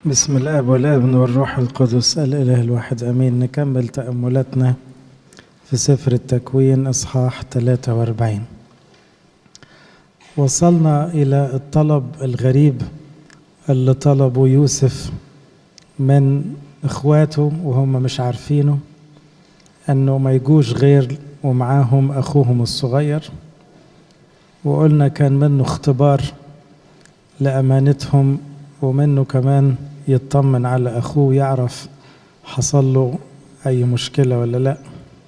بسم الاب والابن والروح القدس الاله الواحد امين نكمل تاملاتنا في سفر التكوين اصحاح 43 وصلنا الى الطلب الغريب اللي طلبه يوسف من اخواته وهم مش عارفينه انه ما يجوش غير ومعاهم اخوهم الصغير وقلنا كان منه اختبار لامانتهم ومنه كمان يطمن على اخوه يعرف حصل له اي مشكله ولا لا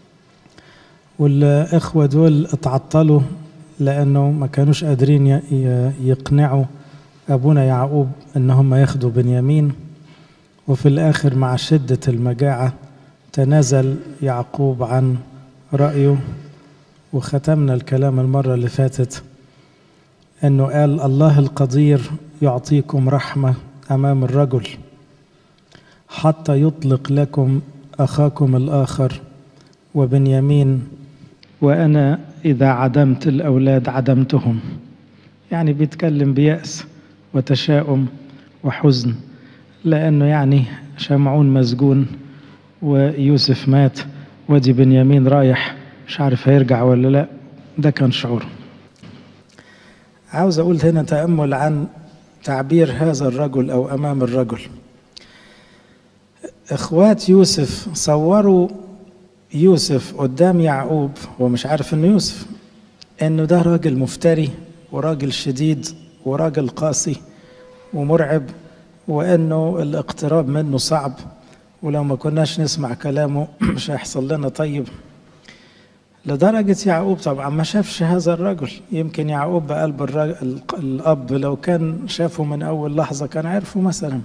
والاخوه دول اتعطلوا لانه ما كانوش قادرين يقنعوا ابونا يعقوب ان هم ياخدوا بنيامين وفي الاخر مع شده المجاعه تنازل يعقوب عن رايه وختمنا الكلام المره اللي فاتت انه قال الله القدير يعطيكم رحمه امام الرجل حتى يطلق لكم اخاكم الاخر وبنيامين وانا اذا عدمت الاولاد عدمتهم يعني بيتكلم بياس وتشاؤم وحزن لانه يعني شمعون مسجون ويوسف مات ودي بنيامين رايح مش عارف هيرجع ولا لا ده كان شعوره عاوز اقول هنا تامل عن تعبير هذا الرجل او امام الرجل اخوات يوسف صوروا يوسف قدام يعقوب هو مش عارف انه يوسف انه ده راجل مفتري وراجل شديد وراجل قاسي ومرعب وانه الاقتراب منه صعب ولو ما كناش نسمع كلامه مش هيحصل لنا طيب لدرجة يعقوب طبعا ما شافش هذا الرجل يمكن يعقوب بقلب الرجل الأب لو كان شافه من أول لحظة كان عرفه مثلا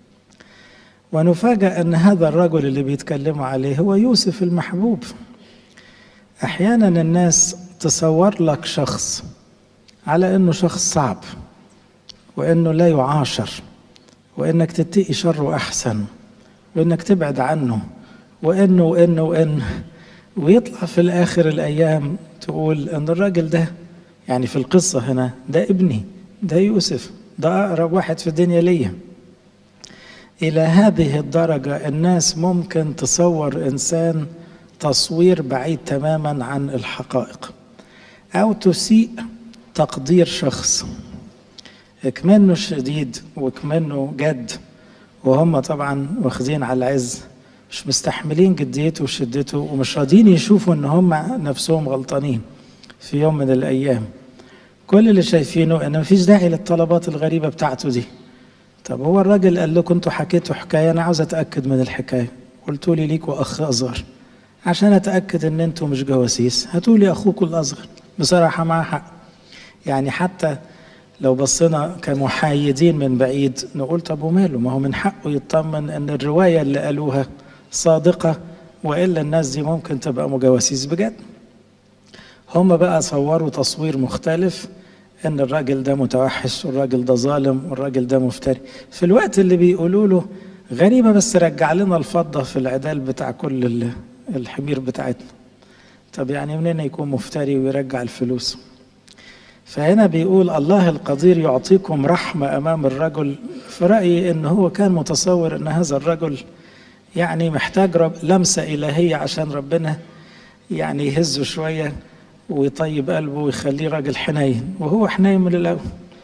ونفاجأ أن هذا الرجل اللي بيتكلموا عليه هو يوسف المحبوب أحيانا الناس تصور لك شخص على أنه شخص صعب وأنه لا يعاشر وأنك تتقي شره أحسن وأنك تبعد عنه وأنه وأنه وأنه ويطلع في الآخر الأيام تقول أن الراجل ده يعني في القصة هنا ده ابني ده يوسف ده أقرب واحد في الدنيا ليا إلى هذه الدرجة الناس ممكن تصور إنسان تصوير بعيد تماما عن الحقائق أو تسيء تقدير شخص اكمنه شديد وكمنه جد وهم طبعا واخدين على العز مش مستحملين جديته وشدته ومش راضيين يشوفوا ان هم نفسهم غلطانين في يوم من الايام كل اللي شايفينه ان مفيش داعي للطلبات الغريبه بتاعته دي طب هو الراجل قال لكم انتوا حكيتوا حكايه انا عاوز اتاكد من الحكايه قلتوا لي ليكوا اخ اصغر عشان اتاكد ان انتوا مش جواسيس هاتوا لي اخوكم الاصغر بصراحه معاه حق يعني حتى لو بصينا كمحايدين من بعيد نقول طب وماله ما هو من حقه يطمن ان الروايه اللي قالوها صادقة وإلا الناس دي ممكن تبقى مجواسيس بجد هم بقى صوروا تصوير مختلف إن الراجل ده متوحش والراجل ده ظالم والراجل ده مفتري في الوقت اللي بيقولوا له غريبة بس رجع لنا الفضة في العدال بتاع كل الحمير بتاعتنا طب يعني منين يكون مفتري ويرجع الفلوس فهنا بيقول الله القدير يعطيكم رحمة أمام الرجل في رأيي إن هو كان متصور إن هذا الرجل يعني محتاج رب لمسة إلهية عشان ربنا يعني يهزه شوية ويطيب قلبه ويخليه راجل حنين وهو حنين من الأول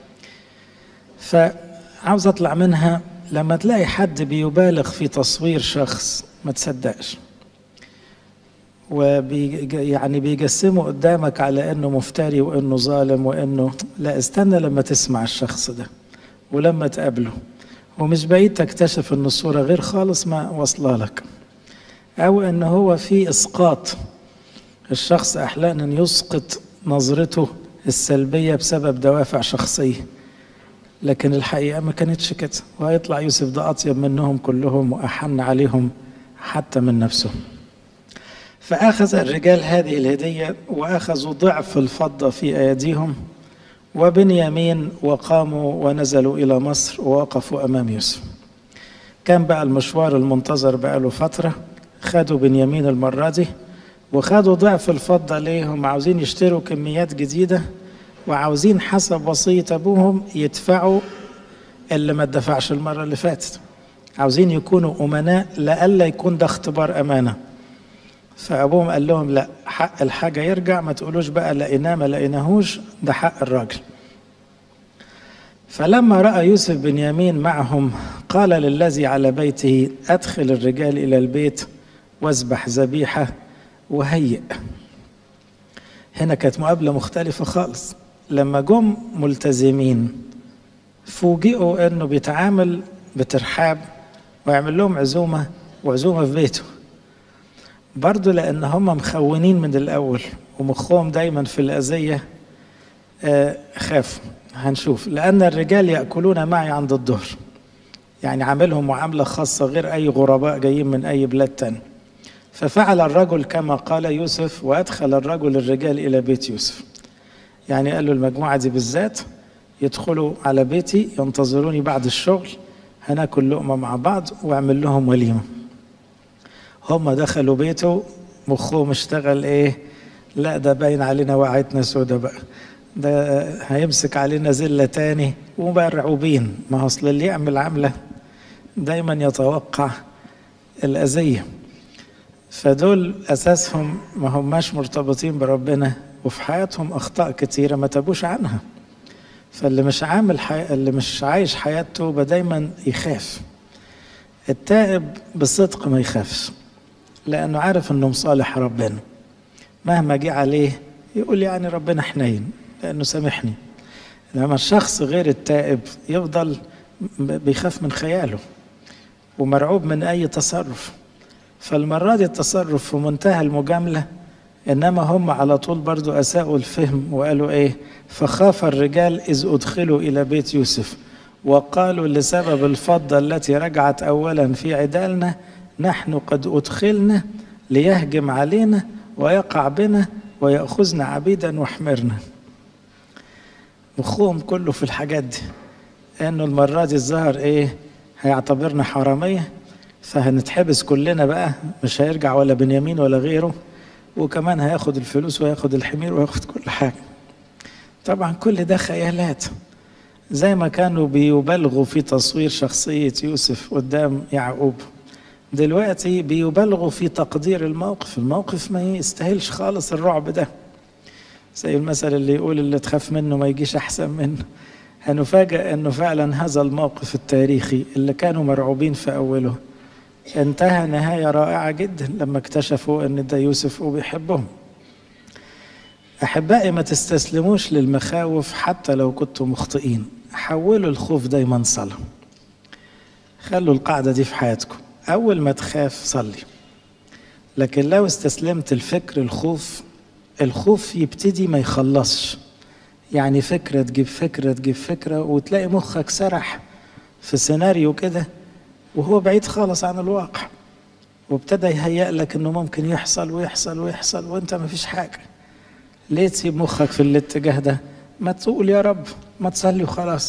فعاوز أطلع منها لما تلاقي حد بيبالغ في تصوير شخص ما تصدقش وبي يعني بيجسمه قدامك على انه مفتري وانه ظالم وانه لا استنى لما تسمع الشخص ده ولما تقابله ومش بعيد تكتشف ان الصوره غير خالص ما واصله لك او ان هو في اسقاط الشخص احيانا يسقط نظرته السلبيه بسبب دوافع شخصيه لكن الحقيقه ما كانتش كده وهيطلع يوسف ده اطيب منهم كلهم واحن عليهم حتى من نفسهم فاخذ الرجال هذه الهديه واخذوا ضعف الفضه في ايديهم وبنيامين وقاموا ونزلوا إلى مصر ووقفوا أمام يوسف كان بقى المشوار المنتظر بقى له فترة خدوا بنيامين المرة دي وخدوا ضعف الفضة ليه هم عاوزين يشتروا كميات جديدة وعاوزين حسب وصية أبوهم يدفعوا اللي ما اتدفعش المرة اللي فاتت عاوزين يكونوا أمناء لألا يكون ده اختبار أمانة فأبوهم قال لهم لا حق الحاجة يرجع ما تقولوش بقى لقيناه ما لقيناهوش ده حق الراجل فلما رأى يوسف بن يمين معهم قال للذي على بيته أدخل الرجال إلى البيت واذبح ذبيحة وهيئ هنا كانت مقابلة مختلفة خالص لما جم ملتزمين فوجئوا انه بيتعامل بترحاب ويعمل لهم عزومة وعزومة في بيته برضه لأن هم مخونين من الأول ومخهم دايما في الأذية آه خافوا هنشوف لأن الرجال يأكلون معي عند الظهر يعني عاملهم معاملة خاصة غير أي غرباء جايين من أي بلاد تاني ففعل الرجل كما قال يوسف وأدخل الرجل الرجال إلى بيت يوسف يعني قال له المجموعة دي بالذات يدخلوا على بيتي ينتظروني بعد الشغل هناكل لقمة مع بعض واعمل لهم وليمة هم دخلوا بيته مخهم اشتغل ايه لا ده باين علينا وقعتنا سودة بقى ده هيمسك علينا زلة تاني ومرعوبين ما اصل اللي يعمل عملة دايما يتوقع الأذية فدول أساسهم ما هماش مرتبطين بربنا وفي حياتهم أخطاء كتيرة ما تابوش عنها فاللي مش عامل حي... اللي مش عايش حياة توبة دايما يخاف التائب بصدق ما يخافش لأنه عارف أنه مصالح ربنا مهما جه عليه يقول يعني ربنا حنين لأنه سامحني لما الشخص غير التائب يفضل بيخاف من خياله ومرعوب من أي تصرف فالمرة دي التصرف في منتهى المجاملة إنما هم على طول برضو أساءوا الفهم وقالوا إيه فخاف الرجال إذ أدخلوا إلى بيت يوسف وقالوا لسبب الفضة التي رجعت أولا في عدالنا نحن قد أدخلنا ليهجم علينا ويقع بنا ويأخذنا عبيدا وحمرنا مخهم كله في الحاجات دي انه المرة دي الظهر ايه هيعتبرنا حرامية فهنتحبس كلنا بقى مش هيرجع ولا بنيامين ولا غيره وكمان هياخد الفلوس وياخد الحمير وياخد كل حاجة طبعا كل ده خيالات زي ما كانوا بيبالغوا في تصوير شخصية يوسف قدام يعقوب دلوقتي بيبالغوا في تقدير الموقف الموقف ما يستاهلش خالص الرعب ده زي المثل اللي يقول اللي تخاف منه ما يجيش أحسن منه هنفاجأ أنه فعلا هذا الموقف التاريخي اللي كانوا مرعوبين في أوله انتهى نهاية رائعة جدا لما اكتشفوا أن ده يوسف وبيحبهم أحبائي ما تستسلموش للمخاوف حتى لو كنتم مخطئين حولوا الخوف دايما صلاة خلوا القاعدة دي في حياتكم أول ما تخاف صلي لكن لو استسلمت الفكر الخوف الخوف يبتدي ما يخلصش يعني فكرة تجيب فكرة تجيب فكرة وتلاقي مخك سرح في سيناريو كده وهو بعيد خالص عن الواقع وابتدى يهيأ لك انه ممكن يحصل ويحصل ويحصل وانت ما فيش حاجة ليه تسيب مخك في الاتجاه ده ما تقول يا رب ما تصلي وخلاص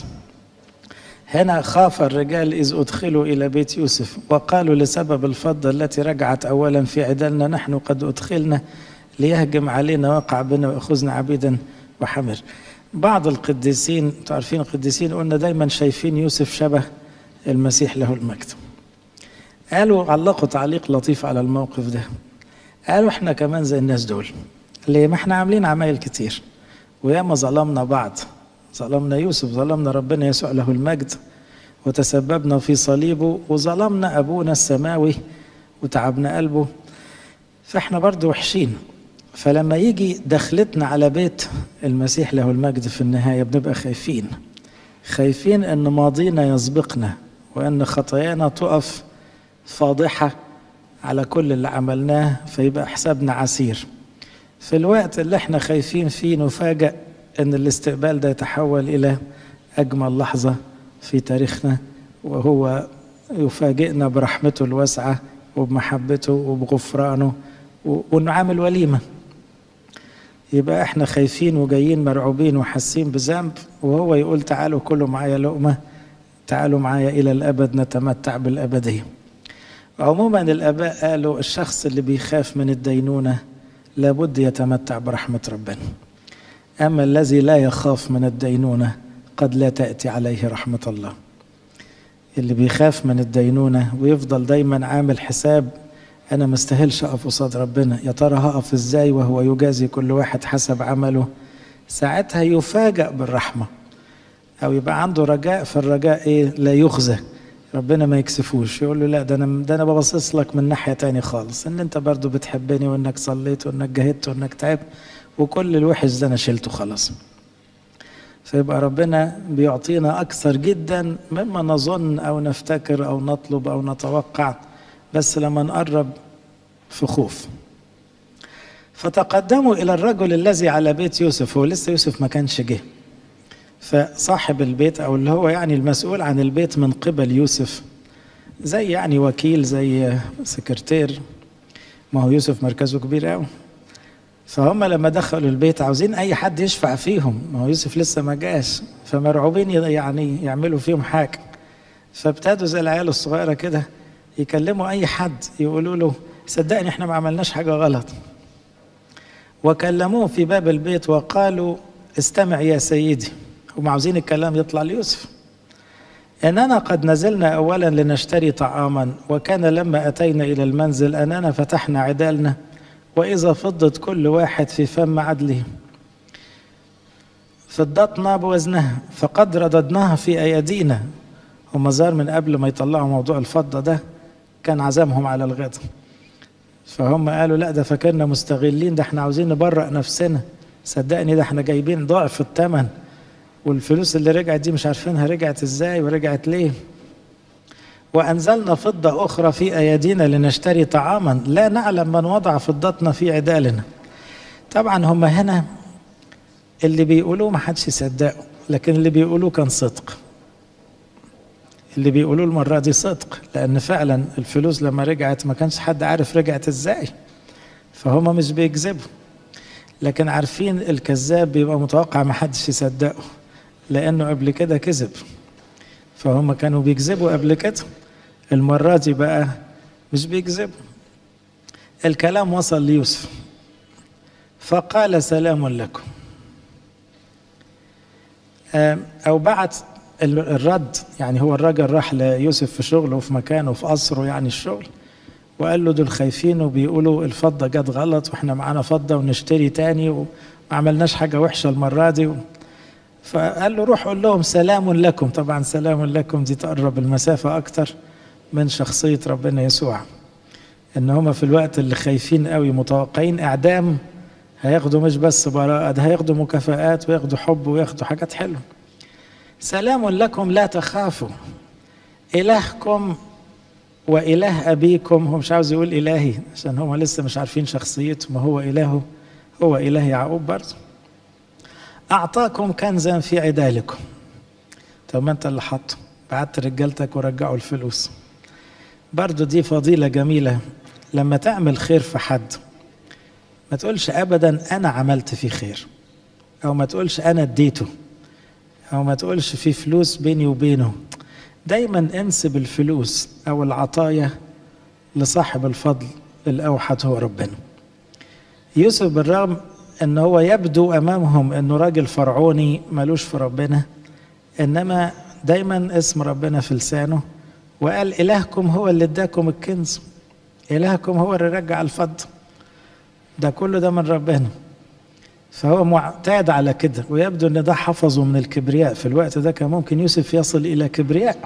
هنا خاف الرجال إذ أدخلوا إلى بيت يوسف وقالوا لسبب الفضة التي رجعت أولا في عدلنا نحن قد أدخلنا ليهجم علينا وقع بنا ويأخذنا عبيدا وحمر بعض القديسين تعرفين القديسين قلنا دايما شايفين يوسف شبه المسيح له المجد قالوا علقوا تعليق لطيف على الموقف ده قالوا احنا كمان زي الناس دول ليه ما احنا عاملين عمايل كتير وياما ظلمنا بعض ظلمنا يوسف ظلمنا ربنا يسوع له المجد وتسببنا في صليبه وظلمنا أبونا السماوي وتعبنا قلبه فاحنا برضو وحشين فلما يجي دخلتنا على بيت المسيح له المجد في النهاية بنبقى خايفين خايفين أن ماضينا يسبقنا وأن خطايانا تقف فاضحة على كل اللي عملناه فيبقى حسابنا عسير في الوقت اللي احنا خايفين فيه نفاجأ أن الاستقبال ده يتحول إلى أجمل لحظة في تاريخنا وهو يفاجئنا برحمته الواسعة وبمحبته وبغفرانه وانه عامل وليمه يبقى احنا خايفين وجايين مرعوبين وحاسين بذنب وهو يقول تعالوا كلوا معايا لقمه تعالوا معايا الى الابد نتمتع بالابديه عموما الاباء قالوا الشخص اللي بيخاف من الدينونه لابد يتمتع برحمه ربنا اما الذي لا يخاف من الدينونه قد لا تاتي عليه رحمه الله اللي بيخاف من الدينونة ويفضل دايما عامل حساب أنا ما استاهلش أقف قصاد ربنا يا ترى هقف إزاي وهو يجازي كل واحد حسب عمله ساعتها يفاجأ بالرحمة أو يبقى عنده رجاء في الرجاء إيه لا يخزى ربنا ما يكسفوش يقول له لا ده انا ده انا ببصص لك من ناحيه تاني خالص ان انت برضو بتحبني وانك صليت وانك جاهدت وانك تعبت وكل الوحش ده انا شلته خلاص فيبقى ربنا بيعطينا اكثر جدا مما نظن او نفتكر او نطلب او نتوقع بس لما نقرب في خوف فتقدموا الى الرجل الذي على بيت يوسف هو لسه يوسف ما كانش جه فصاحب البيت او اللي هو يعني المسؤول عن البيت من قبل يوسف زي يعني وكيل زي سكرتير ما هو يوسف مركزه كبير قوي فهم لما دخلوا البيت عاوزين اي حد يشفع فيهم ما هو يوسف لسه ما جاش فمرعوبين يعني يعملوا فيهم حاجه فابتدوا زي العيال الصغيره كده يكلموا اي حد يقولوا له صدقني احنا ما عملناش حاجه غلط وكلموه في باب البيت وقالوا استمع يا سيدي هم عاوزين الكلام يطلع ليوسف إننا قد نزلنا أولا لنشتري طعاما وكان لما أتينا إلى المنزل أننا فتحنا عدالنا وإذا فضت كل واحد في فم عدله فضتنا بوزنها فقد رددناها في أيدينا هم زار من قبل ما يطلعوا موضوع الفضة ده كان عزمهم على الغد فهم قالوا لا ده فكرنا مستغلين ده احنا عاوزين نبرأ نفسنا صدقني ده احنا جايبين ضعف الثمن والفلوس اللي رجعت دي مش عارفينها رجعت ازاي ورجعت ليه وأنزلنا فضة أخرى في أيدينا لنشتري طعاما لا نعلم من وضع فضتنا في عدالنا طبعا هم هنا اللي بيقولوه ما حدش يصدقه لكن اللي بيقولوه كان صدق اللي بيقولوه المرة دي صدق لأن فعلا الفلوس لما رجعت ما كانش حد عارف رجعت ازاي فهم مش بيكذبوا لكن عارفين الكذاب بيبقى متوقع ما حدش يصدقه لأنه قبل كده كذب فهم كانوا بيكذبوا قبل كده المرة دي بقى مش بيكذبوا الكلام وصل ليوسف فقال سلام لكم أو بعت الرد يعني هو الراجل راح ليوسف في شغله وفي مكانه في قصره يعني الشغل وقال له دول خايفين وبيقولوا الفضة جت غلط واحنا معانا فضة ونشتري تاني وما عملناش حاجة وحشة المرة دي فقال له روح قول لهم سلام لكم طبعا سلام لكم دي تقرب المسافة أكتر من شخصية ربنا يسوع إن هما في الوقت اللي خايفين قوي متوقعين إعدام هياخدوا مش بس براءة ده هياخدوا مكافآت وياخدوا حب وياخدوا حاجات حلوة سلام لكم لا تخافوا إلهكم وإله أبيكم هو مش عاوز يقول إلهي عشان هم لسه مش عارفين شخصيته ما هو إلهه هو إله يعقوب برضه أعطاكم كنزا في عدالكم طب ما أنت اللي حاطه بعت رجالتك ورجعوا الفلوس برضه دي فضيلة جميلة لما تعمل خير في حد ما تقولش أبدا أنا عملت فيه خير أو ما تقولش أنا اديته أو ما تقولش في فلوس بيني وبينه دايما انسب الفلوس أو العطايا لصاحب الفضل الأوحد هو ربنا يوسف بالرغم ان هو يبدو امامهم انه راجل فرعوني ملوش في ربنا انما دايما اسم ربنا في لسانه وقال الهكم هو اللي اداكم الكنز الهكم هو اللي رجع الفضه ده كله ده من ربنا فهو معتاد على كده ويبدو ان ده حفظه من الكبرياء في الوقت ده كان ممكن يوسف يصل الى كبرياء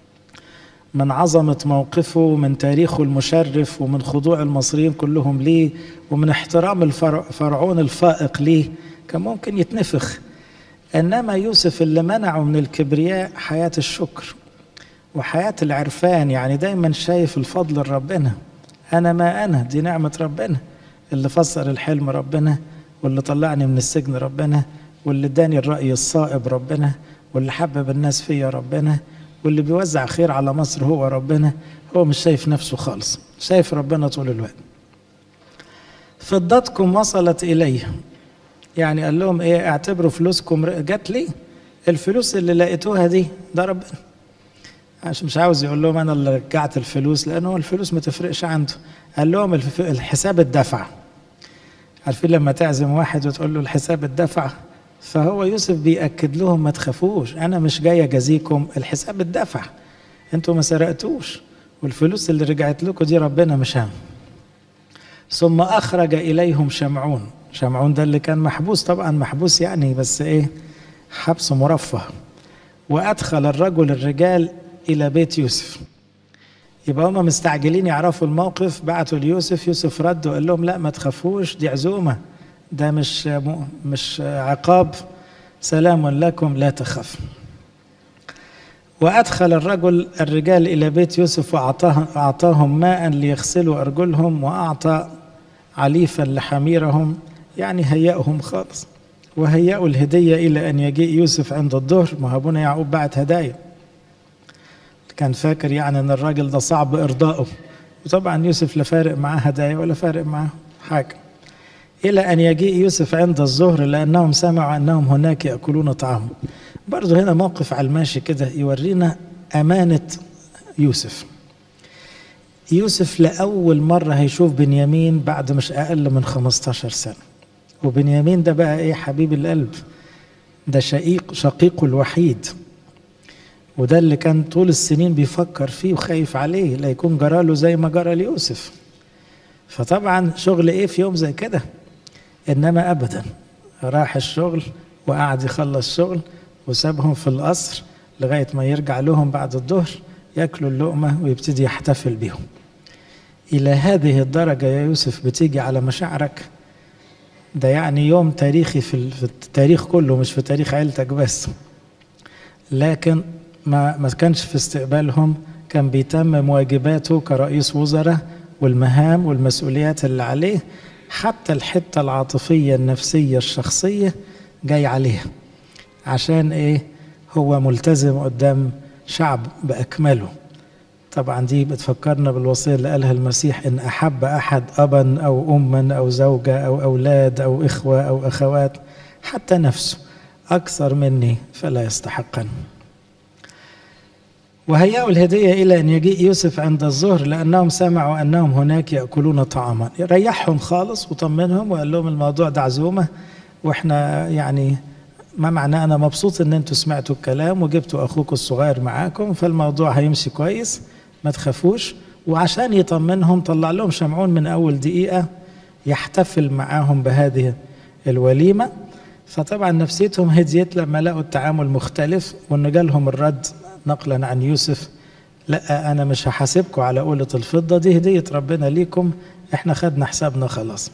من عظمة موقفه ومن تاريخه المشرف ومن خضوع المصريين كلهم ليه ومن احترام الفرعون الفائق ليه كان ممكن يتنفخ إنما يوسف اللي منعه من الكبرياء حياة الشكر وحياة العرفان يعني دايما شايف الفضل لربنا أنا ما أنا دي نعمة ربنا اللي فسر الحلم ربنا واللي طلعني من السجن ربنا واللي اداني الرأي الصائب ربنا واللي حبب الناس فيا ربنا واللي بيوزع خير على مصر هو ربنا هو مش شايف نفسه خالص شايف ربنا طول الوقت فضتكم وصلت إلي يعني قال لهم ايه اعتبروا فلوسكم جات لي الفلوس اللي لقيتوها دي ده ربنا عشان مش عاوز يقول لهم انا اللي رجعت الفلوس لانه الفلوس ما تفرقش عنده قال لهم الحساب الدفع عارفين لما تعزم واحد وتقول له الحساب الدفع فهو يوسف بيأكد لهم ما تخافوش أنا مش جاي أجازيكم الحساب الدفع انتوا ما سرقتوش والفلوس اللي رجعت لكم دي ربنا مش هم ثم أخرج إليهم شمعون شمعون ده اللي كان محبوس طبعا محبوس يعني بس إيه حبس مرفه وأدخل الرجل الرجال إلى بيت يوسف يبقى هم مستعجلين يعرفوا الموقف بعتوا ليوسف يوسف رد وقال لهم لا ما تخافوش دي عزومة ده مش مش عقاب سلام لكم لا تخف وأدخل الرجل الرجال إلى بيت يوسف وأعطاهم ماء ليغسلوا أرجلهم وأعطى عليفا لحميرهم يعني هيأهم خالص وهيأوا الهدية إلى أن يجيء يوسف عند الظهر ما أبونا يعقوب بعت هدايا كان فاكر يعني أن الراجل ده صعب إرضائه وطبعا يوسف لا فارق معاه هدايا ولا فارق معاه حاجة إلى أن يجيء يوسف عند الظهر لأنهم سمعوا أنهم هناك يأكلون طعام برضه هنا موقف على الماشي كده يورينا أمانة يوسف يوسف لأول مرة هيشوف بنيامين بعد مش أقل من 15 سنة وبنيامين ده بقى إيه حبيب القلب ده شقيق شقيقه الوحيد وده اللي كان طول السنين بيفكر فيه وخايف عليه لا يكون جراله زي ما جرى ليوسف فطبعا شغل ايه في يوم زي كده انما ابدا راح الشغل وقعد يخلص شغل وسابهم في القصر لغايه ما يرجع لهم بعد الظهر ياكلوا اللقمه ويبتدي يحتفل بيهم الى هذه الدرجه يا يوسف بتيجي على مشاعرك ده يعني يوم تاريخي في التاريخ كله مش في تاريخ عيلتك بس لكن ما ما كانش في استقبالهم كان بيتمم واجباته كرئيس وزراء والمهام والمسؤوليات اللي عليه حتى الحتة العاطفية النفسية الشخصية جاي عليها عشان ايه هو ملتزم قدام شعب بأكمله طبعا دي بتفكرنا بالوصية اللي قالها المسيح إن أحب أحد أبا أو أما أو زوجة أو أولاد أو إخوة أو أخوات حتى نفسه أكثر مني فلا يستحقن وهيأوا الهدية إلى أن يجيء يوسف عند الظهر لأنهم سمعوا أنهم هناك يأكلون طعاما ريحهم خالص وطمنهم وقال لهم الموضوع ده عزومة وإحنا يعني ما معناه أنا مبسوط إن أنتوا سمعتوا الكلام وجبتوا أخوكم الصغير معاكم فالموضوع هيمشي كويس ما تخافوش وعشان يطمنهم طلع لهم شمعون من أول دقيقة يحتفل معاهم بهذه الوليمة فطبعا نفسيتهم هديت لما لقوا التعامل مختلف وإن جالهم الرد نقلا عن يوسف لا انا مش هحاسبكم على قولة الفضة دي هدية ربنا ليكم احنا خدنا حسابنا خلاص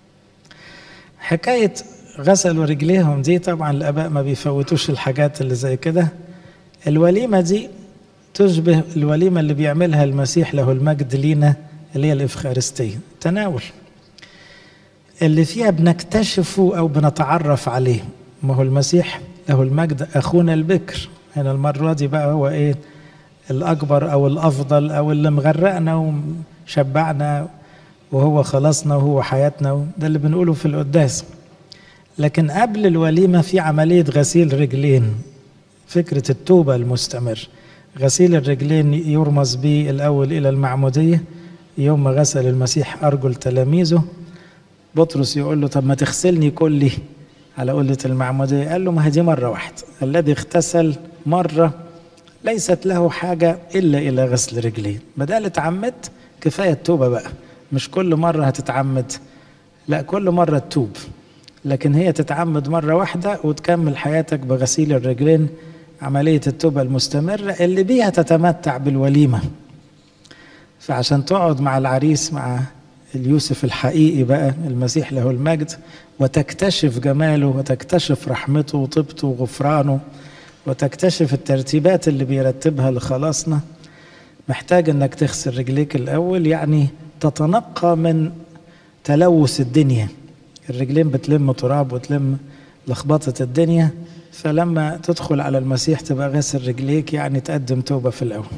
حكاية غسلوا رجليهم دي طبعا الاباء ما بيفوتوش الحاجات اللي زي كده الوليمة دي تشبه الوليمة اللي بيعملها المسيح له المجد لينا اللي هي الإفخارستية تناول اللي فيها بنكتشفه أو بنتعرف عليه ما هو المسيح له المجد أخونا البكر هنا المرة دي بقى هو إيه الأكبر أو الأفضل أو اللي مغرقنا وشبعنا وهو خلصنا وهو حياتنا ده اللي بنقوله في القداس لكن قبل الوليمة في عملية غسيل رجلين فكرة التوبة المستمر غسيل الرجلين يرمز به الأول إلى المعمودية يوم ما غسل المسيح أرجل تلاميذه بطرس يقول له طب ما تغسلني كلي على قلة المعمودية قال له ما هي دي مرة واحدة الذي اغتسل مرة ليست له حاجة إلا إلى غسل رجلين بدل اتعمدت كفاية التوبة بقى مش كل مرة هتتعمد لا كل مرة تتوب لكن هي تتعمد مرة واحدة وتكمل حياتك بغسيل الرجلين عملية التوبة المستمرة اللي بيها تتمتع بالوليمة فعشان تقعد مع العريس مع اليوسف الحقيقي بقى المسيح له المجد وتكتشف جماله وتكتشف رحمته وطيبته وغفرانه وتكتشف الترتيبات اللي بيرتبها لخلاصنا محتاج انك تغسل رجليك الاول يعني تتنقى من تلوث الدنيا الرجلين بتلم تراب وتلم لخبطة الدنيا فلما تدخل على المسيح تبقى غاسل رجليك يعني تقدم توبة في الأول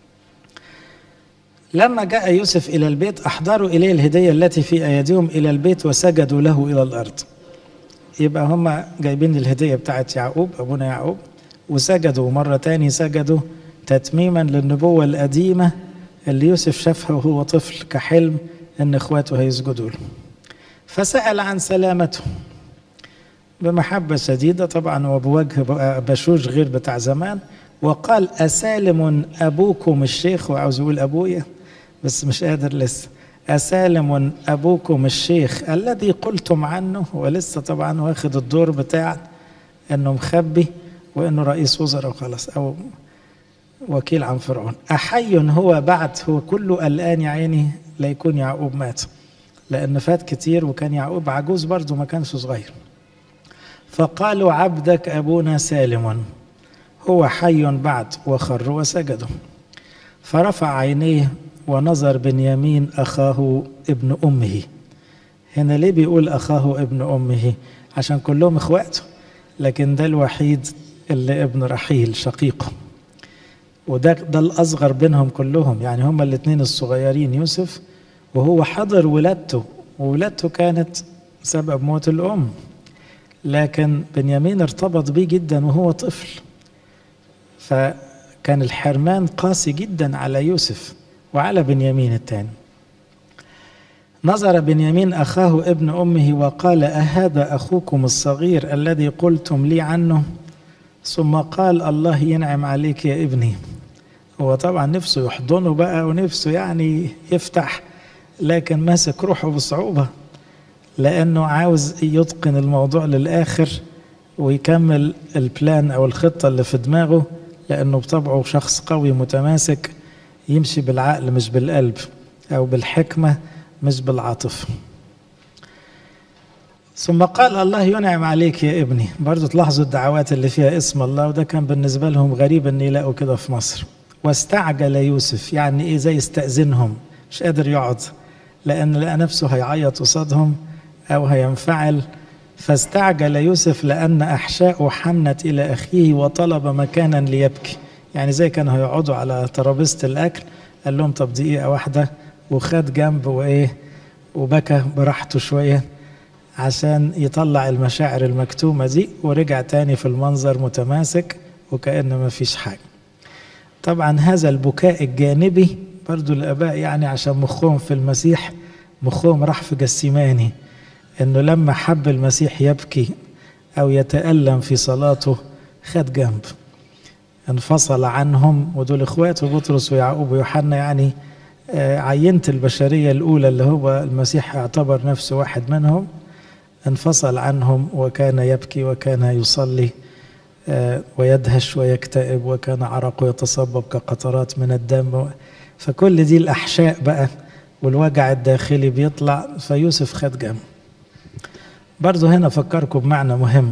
لما جاء يوسف إلى البيت أحضروا إليه الهدية التي في أيديهم إلى البيت وسجدوا له إلى الأرض يبقى هم جايبين الهدية بتاعت يعقوب أبونا يعقوب وسجدوا مرة تاني سجدوا تتميما للنبوة القديمة اللي يوسف شافها وهو طفل كحلم إن إخواته هيسجدوا له فسأل عن سلامته بمحبة شديدة طبعا وبوجه بشوش غير بتاع زمان وقال أسالم أبوكم الشيخ وعاوز يقول أبويا بس مش قادر لسه أسالم أبوكم الشيخ الذي قلتم عنه ولسه طبعا واخد الدور بتاع أنه مخبي وأنه رئيس وزراء وخلاص أو وكيل عن فرعون أحي هو بعد هو كله الآن يا عيني لا يكون يعقوب مات لأن فات كتير وكان يعقوب عجوز برضه ما كانش صغير فقالوا عبدك أبونا سالم هو حي بعد وخروا وسجدوا فرفع عينيه ونظر بنيامين أخاه ابن أمه هنا ليه بيقول أخاه ابن أمه عشان كلهم إخواته لكن ده الوحيد اللي ابن رحيل شقيقه وده ده الأصغر بينهم كلهم يعني هما الاثنين الصغيرين يوسف وهو حضر ولادته وولادته كانت سبب موت الأم لكن بنيامين ارتبط بيه جدا وهو طفل فكان الحرمان قاسي جدا على يوسف وعلى بنيامين الثاني نظر بنيامين أخاه ابن أمه وقال أهذا أخوكم الصغير الذي قلتم لي عنه ثم قال الله ينعم عليك يا ابني هو طبعا نفسه يحضنه بقى ونفسه يعني يفتح لكن ماسك روحه بصعوبة لأنه عاوز يتقن الموضوع للآخر ويكمل البلان أو الخطة اللي في دماغه لأنه بطبعه شخص قوي متماسك يمشي بالعقل مش بالقلب أو بالحكمة مش بالعاطفة ثم قال الله ينعم عليك يا ابني برضو تلاحظوا الدعوات اللي فيها اسم الله وده كان بالنسبة لهم غريب ان يلاقوا كده في مصر واستعجل يوسف يعني ايه زي استأذنهم مش قادر يقعد لأن لقى نفسه هيعيط قصادهم أو هينفعل فاستعجل يوسف لأن أحشاء حنت إلى أخيه وطلب مكانا ليبكي يعني زي كانوا هيقعدوا على ترابيزة الأكل قال لهم طب دقيقة واحدة وخد جنب وإيه وبكى براحته شوية عشان يطلع المشاعر المكتومة دي ورجع تاني في المنظر متماسك وكأن ما فيش حاجة طبعا هذا البكاء الجانبي برضو الآباء يعني عشان مخهم في المسيح مخهم راح في جسيماني انه لما حب المسيح يبكي او يتألم في صلاته خد جنب انفصل عنهم ودول اخواته بطرس ويعقوب ويوحنا يعني عينة البشرية الأولى اللي هو المسيح اعتبر نفسه واحد منهم انفصل عنهم وكان يبكي وكان يصلي ويدهش ويكتئب وكان عرقه يتصبب كقطرات من الدم فكل دي الأحشاء بقى والوجع الداخلي بيطلع فيوسف خد جنب برضه هنا فكركم بمعنى مهم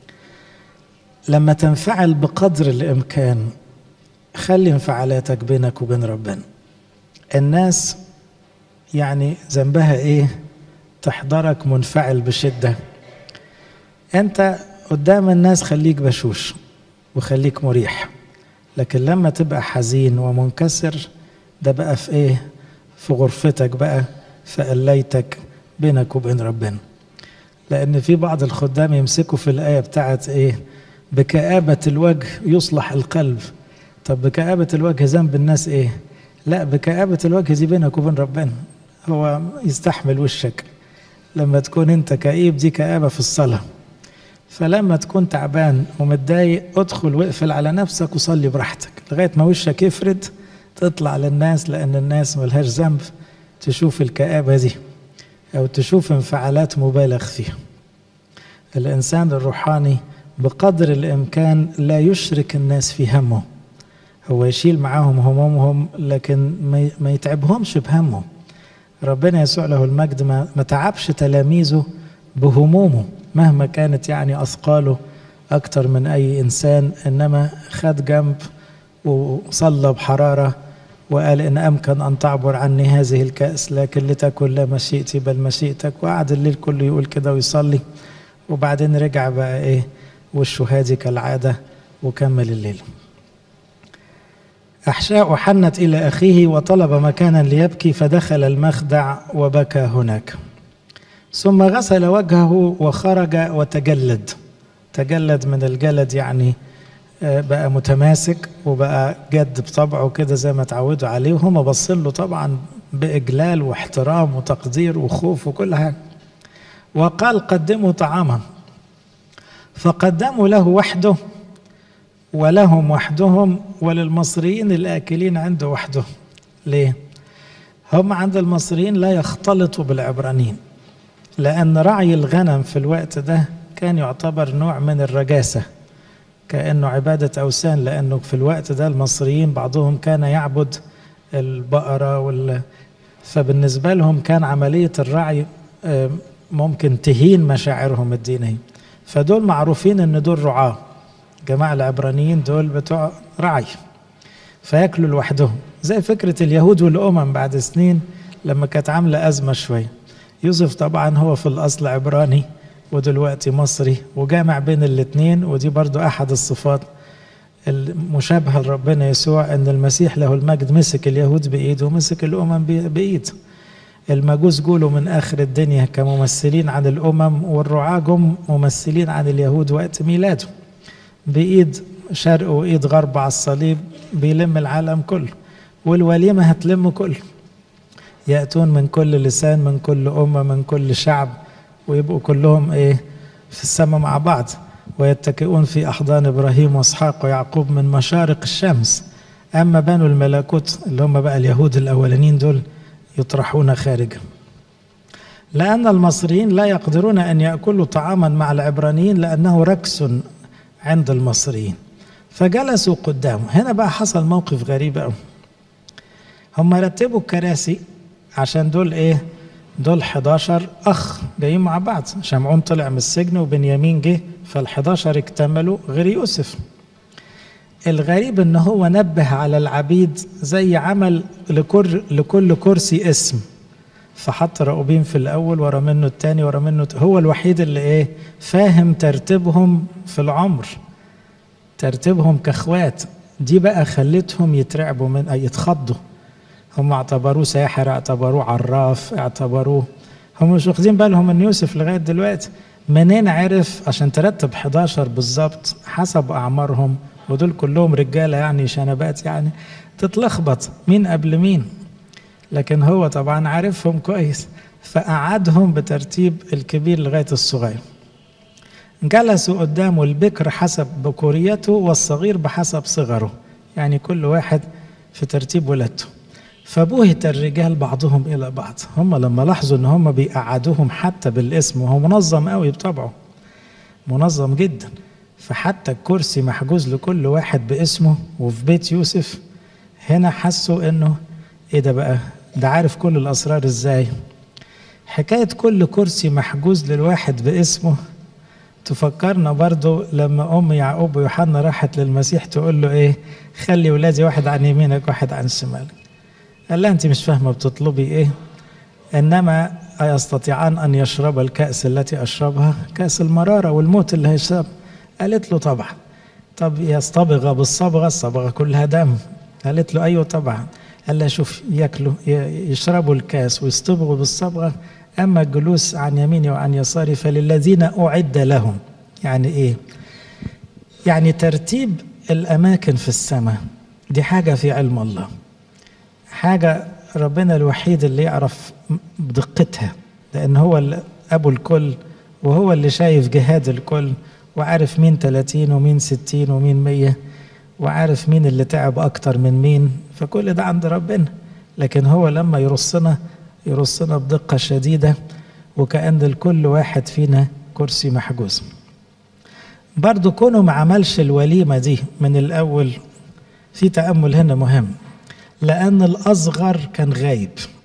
لما تنفعل بقدر الإمكان خلي انفعالاتك بينك وبين ربنا الناس يعني ذنبها ايه تحضرك منفعل بشدة انت قدام الناس خليك بشوش وخليك مريح لكن لما تبقى حزين ومنكسر ده بقى في ايه في غرفتك بقى في قليتك بينك وبين ربنا لان في بعض الخدام يمسكوا في الايه بتاعت ايه بكآبة الوجه يصلح القلب طب بكآبة الوجه ذنب الناس ايه لا بكآبة الوجه دي بينك وبين ربنا هو يستحمل وشك لما تكون انت كئيب دي كآبة في الصلاة فلما تكون تعبان ومتضايق ادخل واقفل على نفسك وصلي براحتك لغاية ما وشك يفرد تطلع للناس لأن الناس ملهاش ذنب تشوف الكآبة دي أو تشوف انفعالات مبالغ فيها الإنسان الروحاني بقدر الإمكان لا يشرك الناس في همه هو يشيل معاهم همومهم لكن ما يتعبهمش بهمه ربنا يسوع له المجد ما تعبش تلاميذه بهمومه مهما كانت يعني أثقاله أكتر من أي إنسان إنما خد جنب وصلى بحرارة وقال إن أمكن أن تعبر عني هذه الكأس لكن لتكن لا مشيئتي بل مشيئتك وقعد الليل كله يقول كده ويصلي وبعدين رجع بقى إيه وشه هادي كالعادة وكمل الليل أحشاء حنت إلى أخيه وطلب مكانا ليبكي فدخل المخدع وبكى هناك ثم غسل وجهه وخرج وتجلد تجلد من الجلد يعني بقى متماسك وبقى جد بطبعه كده زي ما اتعودوا عليه وهم باصين له طبعا بإجلال واحترام وتقدير وخوف وكل حاجة وقال قدموا طعاما فقدموا له وحده ولهم وحدهم وللمصريين الآكلين عنده وحدهم ليه؟ هم عند المصريين لا يختلطوا بالعبرانيين لأن رعي الغنم في الوقت ده كان يعتبر نوع من الرجاسة كأنه عبادة أوثان لأنه في الوقت ده المصريين بعضهم كان يعبد البقرة وال... فبالنسبة لهم كان عملية الرعي ممكن تهين مشاعرهم الدينية فدول معروفين ان دول رعاة جماعة العبرانيين دول بتوع رعي فياكلوا لوحدهم زي فكرة اليهود والأمم بعد سنين لما كانت عاملة أزمة شوية يوسف طبعا هو في الأصل عبراني ودلوقتي مصري وجامع بين الاتنين ودي برضو أحد الصفات المشابهة لربنا يسوع أن المسيح له المجد مسك اليهود بإيده ومسك الأمم بإيد المجوس جولوا من آخر الدنيا كممثلين عن الأمم والرعاة جم ممثلين عن اليهود وقت ميلاده بإيد شرق وإيد غرب على الصليب بيلم العالم كله والوليمة هتلم كله يأتون من كل لسان من كل أمة من كل شعب ويبقوا كلهم إيه في السماء مع بعض ويتكئون في أحضان إبراهيم وإسحاق ويعقوب من مشارق الشمس أما بنو الملكوت اللي هم بقى اليهود الأولانيين دول يطرحون خارجا لأن المصريين لا يقدرون أن يأكلوا طعاما مع العبرانيين لأنه ركس عند المصريين فجلسوا قدامه هنا بقى حصل موقف غريب قوي هم رتبوا الكراسي عشان دول ايه دول 11 اخ جايين مع بعض شمعون طلع من السجن وبنيامين جه فال11 اكتملوا غير يوسف الغريب ان هو نبه على العبيد زي عمل لكل لكل كرسي اسم فحط راؤوبين في الاول ورا منه الثاني ورا منه هو الوحيد اللي ايه فاهم ترتيبهم في العمر ترتيبهم كاخوات دي بقى خلتهم يترعبوا من يتخضوا هم اعتبروه ساحر اعتبروه عراف اعتبروه هم مش واخدين بالهم من يوسف لغايه دلوقتي منين عرف عشان ترتب 11 بالظبط حسب اعمارهم ودول كلهم رجاله يعني شنبات يعني تتلخبط مين قبل مين لكن هو طبعا عارفهم كويس فقعدهم بترتيب الكبير لغايه الصغير جلسوا قدامه البكر حسب بكوريته والصغير بحسب صغره يعني كل واحد في ترتيب ولادته فبهت الرجال بعضهم الى بعض هم لما لاحظوا ان هم بيقعدوهم حتى بالاسم وهو منظم قوي بطبعه منظم جدا فحتى الكرسي محجوز لكل واحد باسمه وفي بيت يوسف هنا حسوا انه ايه ده بقى ده عارف كل الاسرار ازاي حكايه كل كرسي محجوز للواحد باسمه تفكرنا برضو لما ام يعقوب ويوحنا راحت للمسيح تقول له ايه خلي ولادي واحد عن يمينك واحد عن شمالك قال لها انت مش فاهمه بتطلبي ايه انما ايستطيعان ان يشرب الكاس التي اشربها كاس المراره والموت اللي هيشرب قالت له طبعا طب يصطبغ بالصبغه الصبغه كلها دم قالت له ايوه طبعا قال لها شوف ياكلوا يشربوا الكاس ويصطبغوا بالصبغه اما الجلوس عن يميني وعن يساري فللذين اعد لهم يعني ايه يعني ترتيب الاماكن في السماء دي حاجه في علم الله حاجة ربنا الوحيد اللي يعرف بدقتها لأن هو أبو الكل وهو اللي شايف جهاد الكل وعارف مين 30 ومين 60 ومين 100 وعارف مين اللي تعب أكتر من مين فكل ده عند ربنا لكن هو لما يرصنا يرصنا بدقة شديدة وكأن لكل واحد فينا كرسي محجوز برضو كونه ما عملش الوليمة دي من الأول في تأمل هنا مهم لأن الأصغر كان غايب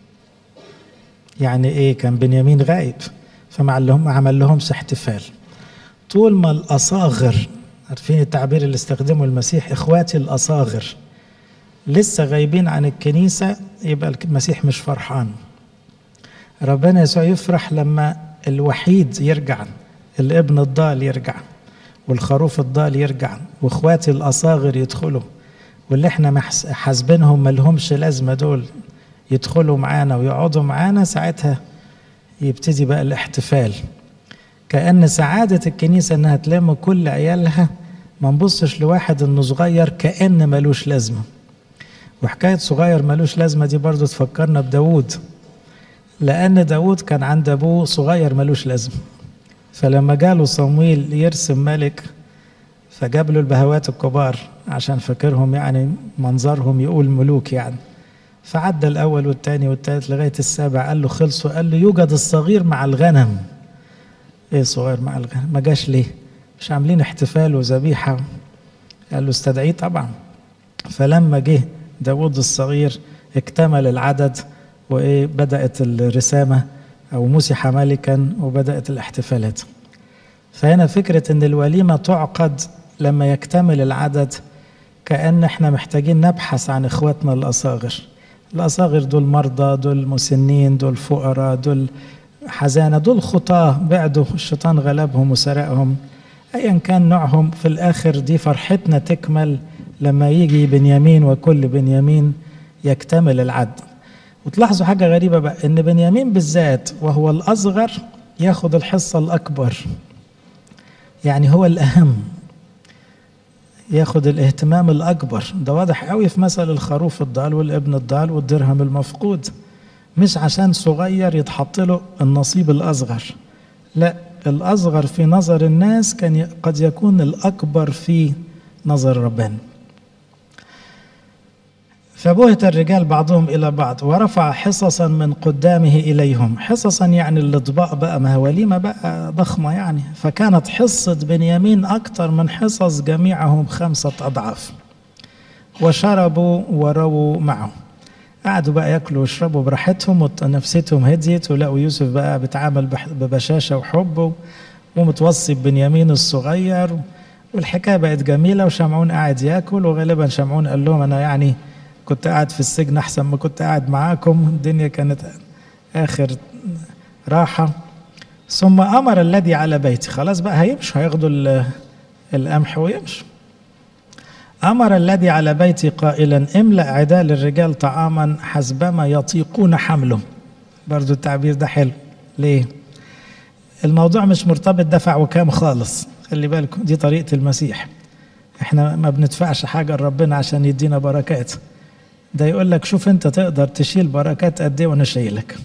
يعني إيه كان بنيامين غايب فما لهم عمل لهمش احتفال طول ما الأصاغر عارفين التعبير اللي استخدمه المسيح إخواتي الأصاغر لسه غايبين عن الكنيسة يبقى المسيح مش فرحان ربنا يسوع يفرح لما الوحيد يرجع الابن الضال يرجع والخروف الضال يرجع واخواتي الاصاغر يدخلوا واللي احنا حاسبينهم ملهمش لازمه دول يدخلوا معانا ويقعدوا معانا ساعتها يبتدي بقى الاحتفال كأن سعادة الكنيسة انها تلم كل عيالها ما نبصش لواحد انه صغير كأن ملوش لازمة وحكاية صغير ملوش لازمة دي برضو تفكرنا بداود لأن داود كان عند أبوه صغير ملوش لازمة فلما جاله صمويل يرسم ملك فجاب له البهوات الكبار عشان فاكرهم يعني منظرهم يقول ملوك يعني فعدى الأول والثاني والثالث لغاية السابع قال له خلصوا قال له يوجد الصغير مع الغنم ايه صغير مع الغنم ما جاش ليه مش عاملين احتفال وذبيحة قال له استدعيه طبعا فلما جه داود الصغير اكتمل العدد وايه بدأت الرسامة أو مسح ملكا وبدأت الاحتفالات فهنا فكرة إن الوليمة تعقد لما يكتمل العدد كأن احنا محتاجين نبحث عن إخواتنا الأصاغر الأصاغر دول مرضى دول مسنين دول فقراء دول حزانة دول خطاة بعدوا الشيطان غلبهم وسرقهم أيا كان نوعهم في الآخر دي فرحتنا تكمل لما يجي بنيامين وكل بنيامين يكتمل العدد وتلاحظوا حاجة غريبة بقى إن بنيامين بالذات وهو الأصغر ياخد الحصة الأكبر يعني هو الأهم ياخد الاهتمام الأكبر ده واضح قوي في مثل الخروف الضال والابن الضال والدرهم المفقود مش عشان صغير يتحط له النصيب الأصغر لا الأصغر في نظر الناس كان قد يكون الأكبر في نظر ربنا فبهت الرجال بعضهم إلى بعض ورفع حصصا من قدامه إليهم حصصا يعني الأطباق بقى ما وليمة بقى ضخمة يعني فكانت حصة بنيامين أكثر من حصص جميعهم خمسة أضعاف وشربوا ورووا معه قعدوا بقى ياكلوا ويشربوا براحتهم ونفسيتهم هديت ولقوا يوسف بقى بيتعامل ببشاشة وحب ومتوصي ببنيامين الصغير والحكاية بقت جميلة وشمعون قاعد ياكل وغالبا شمعون قال لهم أنا يعني كنت قاعد في السجن احسن ما كنت قاعد معاكم الدنيا كانت اخر راحه ثم امر الذي على بيتي خلاص بقى هيمشوا هياخدوا القمح ويمشوا امر الذي على بيتي قائلا املا عدال الرجال طعاما حسبما يطيقون حمله برضو التعبير ده حلو ليه الموضوع مش مرتبط دفع وكام خالص خلي بالكم دي طريقه المسيح احنا ما بندفعش حاجه لربنا عشان يدينا بركات ده يقول لك شوف انت تقدر تشيل بركات قد ايه وانا شايلك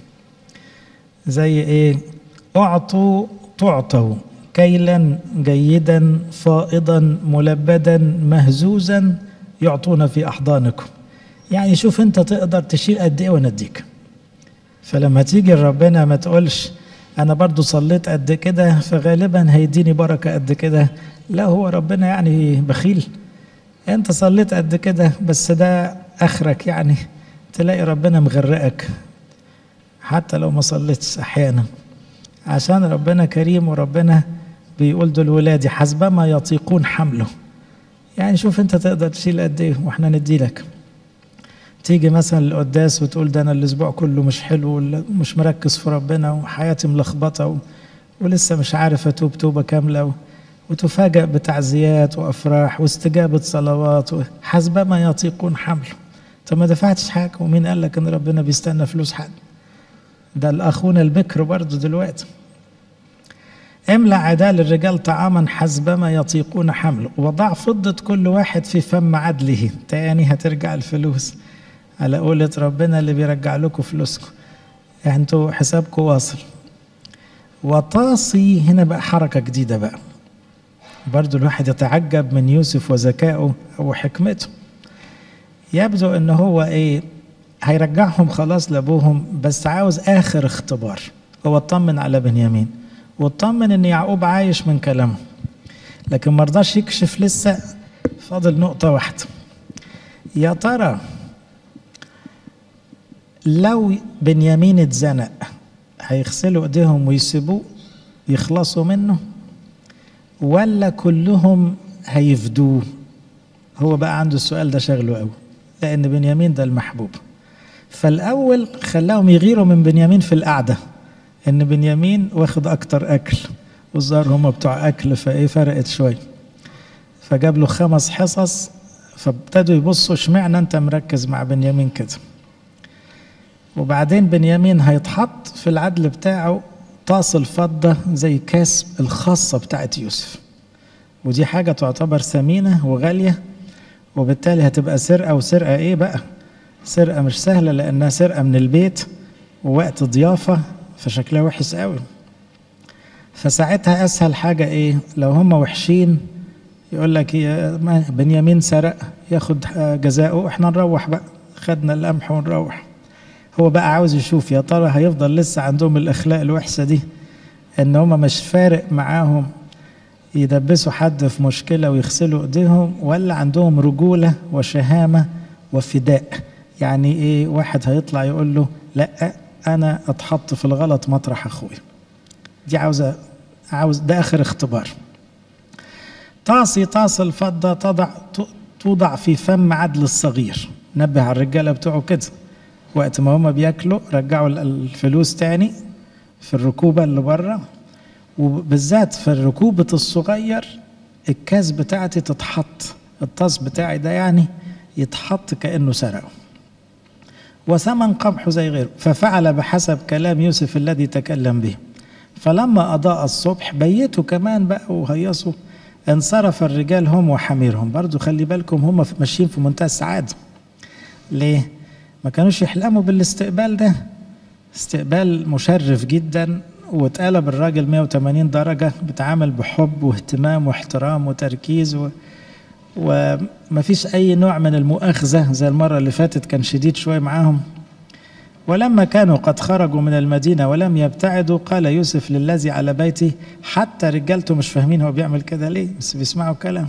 زي ايه اعطوا تعطوا كيلا جيدا فائضا ملبدا مهزوزا يعطونا في احضانكم يعني شوف انت تقدر تشيل قد ايه وانا اديك فلما تيجي لربنا ما تقولش انا برضو صليت قد كده فغالبا هيديني بركه قد كده لا هو ربنا يعني بخيل انت صليت قد كده بس ده اخرك يعني تلاقي ربنا مغرقك حتى لو ما صليتش احيانا عشان ربنا كريم وربنا بيقول دول ولادي حسبما يطيقون حمله يعني شوف انت تقدر تشيل قد ايه واحنا نديلك تيجي مثلا القداس وتقول ده انا الاسبوع كله مش حلو مش مركز في ربنا وحياتي ملخبطه و... ولسه مش عارف اتوب توبه كامله و... وتفاجأ بتعزيات وافراح واستجابه صلوات حسبما يطيقون حمله طب ما دفعتش حاجه ومين قال لك ان ربنا بيستنى فلوس حد ده الاخونا البكر برضه دلوقتي املأ عدال الرجال طعاما حسبما يطيقون حمله وضع فضة كل واحد في فم عدله تاني هترجع الفلوس على قولة ربنا اللي بيرجع لكم فلوسكم يعني انتوا حسابكم واصل وطاسي هنا بقى حركة جديدة بقى برضو الواحد يتعجب من يوسف وذكائه وحكمته يبدو ان هو ايه هيرجعهم خلاص لابوهم بس عاوز اخر اختبار هو اطمن على بنيامين واطمن ان يعقوب عايش من كلامه لكن ما رضاش يكشف لسه فاضل نقطه واحده يا ترى لو بنيامين اتزنق هيغسلوا ايديهم ويسيبوه يخلصوا منه ولا كلهم هيفدوه هو بقى عنده السؤال ده شغله قوي لان بنيامين ده المحبوب فالاول خلاهم يغيروا من بنيامين في القعده ان بنيامين واخد اكتر اكل والظاهر هم بتوع اكل فايه فرقت شويه فجاب له خمس حصص فابتدوا يبصوا اشمعنى انت مركز مع بنيامين كده وبعدين بنيامين هيتحط في العدل بتاعه طاس الفضة زي كاس الخاصة بتاعت يوسف ودي حاجة تعتبر ثمينة وغالية وبالتالي هتبقى سرقة وسرقة ايه بقى سرقة مش سهلة لأنها سرقة من البيت ووقت ضيافة فشكلها وحش قوي فساعتها أسهل حاجة ايه لو هم وحشين يقول لك يا ما بنيامين سرق ياخد جزاؤه احنا نروح بقى خدنا القمح ونروح هو بقى عاوز يشوف يا ترى هيفضل لسه عندهم الاخلاق الوحشه دي ان هم مش فارق معاهم يدبسوا حد في مشكله ويغسلوا ايديهم ولا عندهم رجوله وشهامه وفداء يعني ايه واحد هيطلع يقول له لا انا اتحط في الغلط مطرح اخويا دي عاوزه عاوز ده اخر اختبار تعصي تعصي الفضه تضع توضع في فم عدل الصغير نبه على الرجاله بتوعه كده وقت ما هما بياكلوا رجعوا الفلوس تاني في الركوبه اللي بره وبالذات في الركوبه الصغير الكاس بتاعتي تتحط الطاس بتاعي ده يعني يتحط كانه سرقه وثمن قمحه زي غيره ففعل بحسب كلام يوسف الذي تكلم به فلما أضاء الصبح بيتوا كمان بقى وهيصوا انصرف الرجال هم وحميرهم برضو خلي بالكم هم ماشيين في منتهى السعادة ليه؟ ما كانوش يحلموا بالاستقبال ده استقبال مشرف جدا واتقلب الراجل 180 درجة بتعامل بحب واهتمام واحترام وتركيز و... وما فيش أي نوع من المؤاخذة زي المرة اللي فاتت كان شديد شوية معاهم ولما كانوا قد خرجوا من المدينة ولم يبتعدوا قال يوسف للذي على بيته حتى رجالته مش فاهمين هو بيعمل كده ليه بس بيسمعوا كلام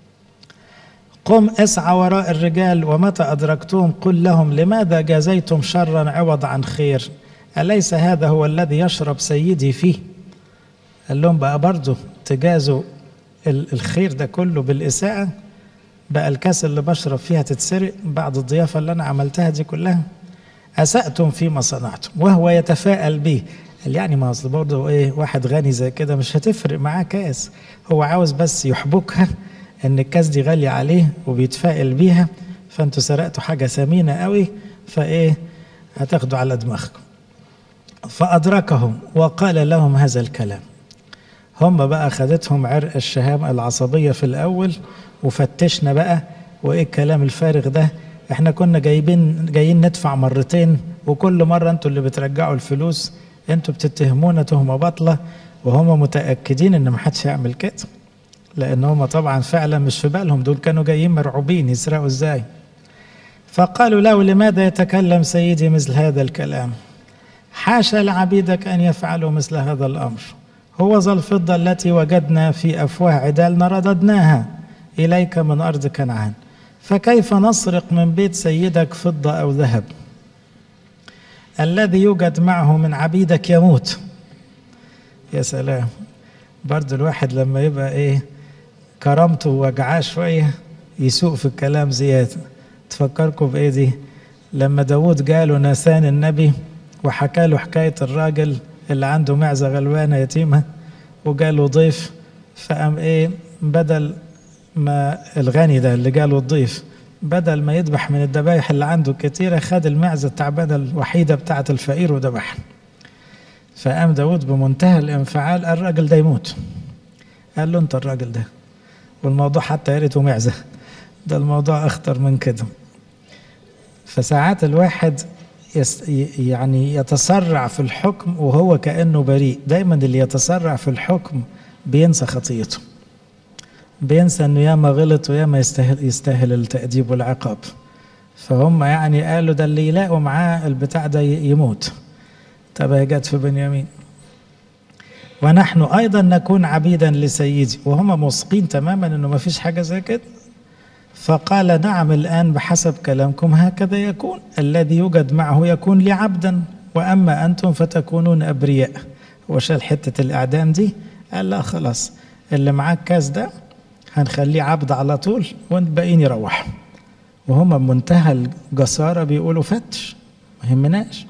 قم اسعى وراء الرجال ومتى أدركتهم قل لهم لماذا جازيتم شرا عوض عن خير أليس هذا هو الذي يشرب سيدي فيه قال لهم بقى برضه تجازوا الخير ده كله بالإساءة بقى الكاس اللي بشرب فيها تتسرق بعد الضيافة اللي أنا عملتها دي كلها أسأتم فيما صنعتم وهو يتفاءل به قال يعني ما أصل برضه إيه واحد غني زي كده مش هتفرق معاه كاس هو عاوز بس يحبكها إن الكاس دي غالية عليه وبيتفائل بيها فأنتوا سرقتوا حاجة ثمينة قوي فإيه هتاخدوا على دماغكم فأدركهم وقال لهم هذا الكلام هم بقى خدتهم عرق الشهامة العصبية في الأول وفتشنا بقى وإيه الكلام الفارغ ده احنا كنا جايبين جايين ندفع مرتين وكل مرة انتوا اللي بترجعوا الفلوس انتوا بتتهمونا تهمة باطلة وهم متأكدين ان محدش هيعمل كده لان هم طبعا فعلا مش في بالهم دول كانوا جايين مرعوبين يسرقوا ازاي فقالوا له لماذا يتكلم سيدي مثل هذا الكلام حاشا لعبيدك ان يفعلوا مثل هذا الامر هو ذا الفضة التي وجدنا في افواه عدالنا رددناها اليك من ارض كنعان فكيف نسرق من بيت سيدك فضة أو ذهب الذي يوجد معه من عبيدك يموت يا سلام برضو الواحد لما يبقى ايه كرامته وجعاه شوية يسوق في الكلام زيادة تفكركم بإيه دي لما داود جاله ناثان النبي وحكى له حكاية الراجل اللي عنده معزة غلوانة يتيمة وجاله ضيف فقام ايه بدل ما الغني ده اللي جاله الضيف بدل ما يذبح من الذبايح اللي عنده كتيرة خد المعزة التعبانة الوحيدة بتاعة الفقير وذبحها فقام داود بمنتهى الانفعال قال الراجل ده يموت قال له انت الراجل ده والموضوع حتى يا ريته معزة ده الموضوع أخطر من كده فساعات الواحد يس يعني يتسرع في الحكم وهو كأنه بريء دايما اللي يتسرع في الحكم بينسى خطيته بينسى انه ياما غلط وياما يستاهل يستاهل التأديب والعقاب فهم يعني قالوا ده اللي يلاقوا معاه البتاع ده يموت طب هي جت في بنيامين ونحن ايضا نكون عبيدا لسيدي وهم واثقين تماما انه ما فيش حاجه زي كده فقال نعم الان بحسب كلامكم هكذا يكون الذي يوجد معه يكون لي عبدا واما انتم فتكونون ابرياء وشال حته الاعدام دي قال لا خلاص اللي معاه الكاس ده هنخليه عبد على طول والباقيين يروحوا وهم بمنتهى الجسارة بيقولوا فتش ما يهمناش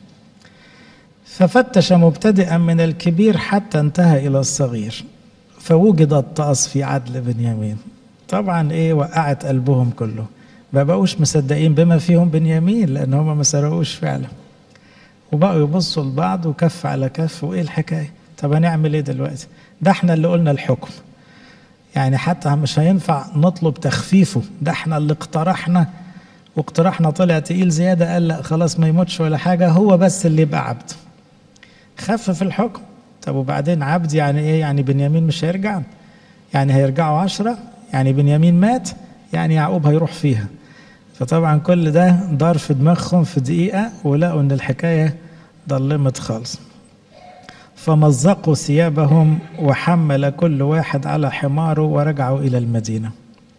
ففتش مبتدئا من الكبير حتى انتهى إلى الصغير فوجد الطأس في عدل بنيامين طبعا ايه وقعت قلبهم كله ما بقوش مصدقين بما فيهم بنيامين لان هم ما سرقوش فعلا وبقوا يبصوا لبعض وكف على كف وايه الحكايه طب هنعمل ايه دلوقتي ده احنا اللي قلنا الحكم يعني حتى مش هينفع نطلب تخفيفه ده احنا اللي اقترحنا واقتراحنا طلع تقيل زياده قال لا خلاص ما يموتش ولا حاجه هو بس اللي يبقى عبد خفف الحكم طب وبعدين عبد يعني ايه يعني بنيامين مش هيرجع يعني هيرجعوا عشرة يعني بنيامين مات يعني يعقوب هيروح فيها فطبعا كل ده دار في دماغهم في دقيقة ولقوا إن الحكاية ضلمت خالص فمزقوا ثيابهم وحمل كل واحد على حماره ورجعوا إلى المدينة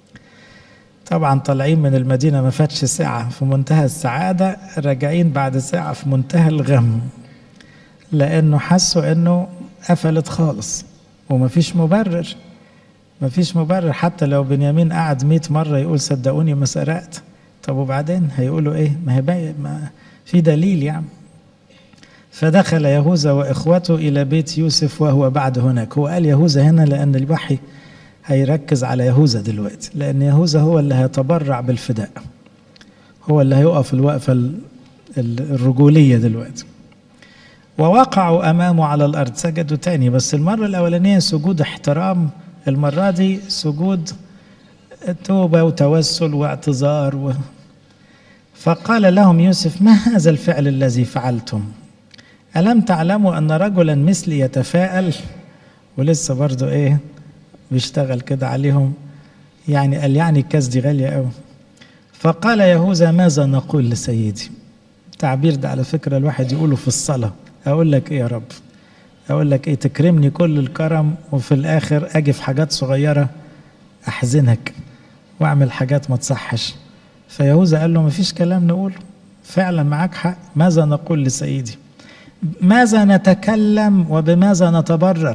طبعا طالعين من المدينة ما فاتش ساعة في منتهى السعادة راجعين بعد ساعة في منتهى الغم لأنه حسوا أنه قفلت خالص ومفيش مبرر مفيش مبرر حتى لو بنيامين قعد مئة مرة يقول صدقوني ما سرقت طب وبعدين هيقولوا ايه ما هي ما في دليل يعني فدخل يهوذا واخوته الى بيت يوسف وهو بعد هناك هو قال يهوذا هنا لان الوحي هيركز على يهوذا دلوقتي لان يهوذا هو اللي هيتبرع بالفداء هو اللي هيقف الوقفه الرجوليه دلوقتي ووقعوا امامه على الارض سجدوا تاني بس المره الاولانيه سجود احترام المره دي سجود توبه وتوسل واعتذار و... فقال لهم يوسف ما هذا الفعل الذي فعلتم ألم تعلموا أن رجلا مثلي يتفاءل ولسه برضو إيه بيشتغل كده عليهم يعني قال يعني الكاس دي غالية قوي فقال يهوذا ماذا نقول لسيدي التعبير ده على فكرة الواحد يقوله في الصلاة أقول لك إيه يا رب أقول لك إيه تكرمني كل الكرم وفي الآخر أجي في حاجات صغيرة أحزنك وأعمل حاجات ما تصحش فيهوذا قال له مفيش كلام نقوله فعلا معاك حق ماذا نقول لسيدي ماذا نتكلم وبماذا نتبرر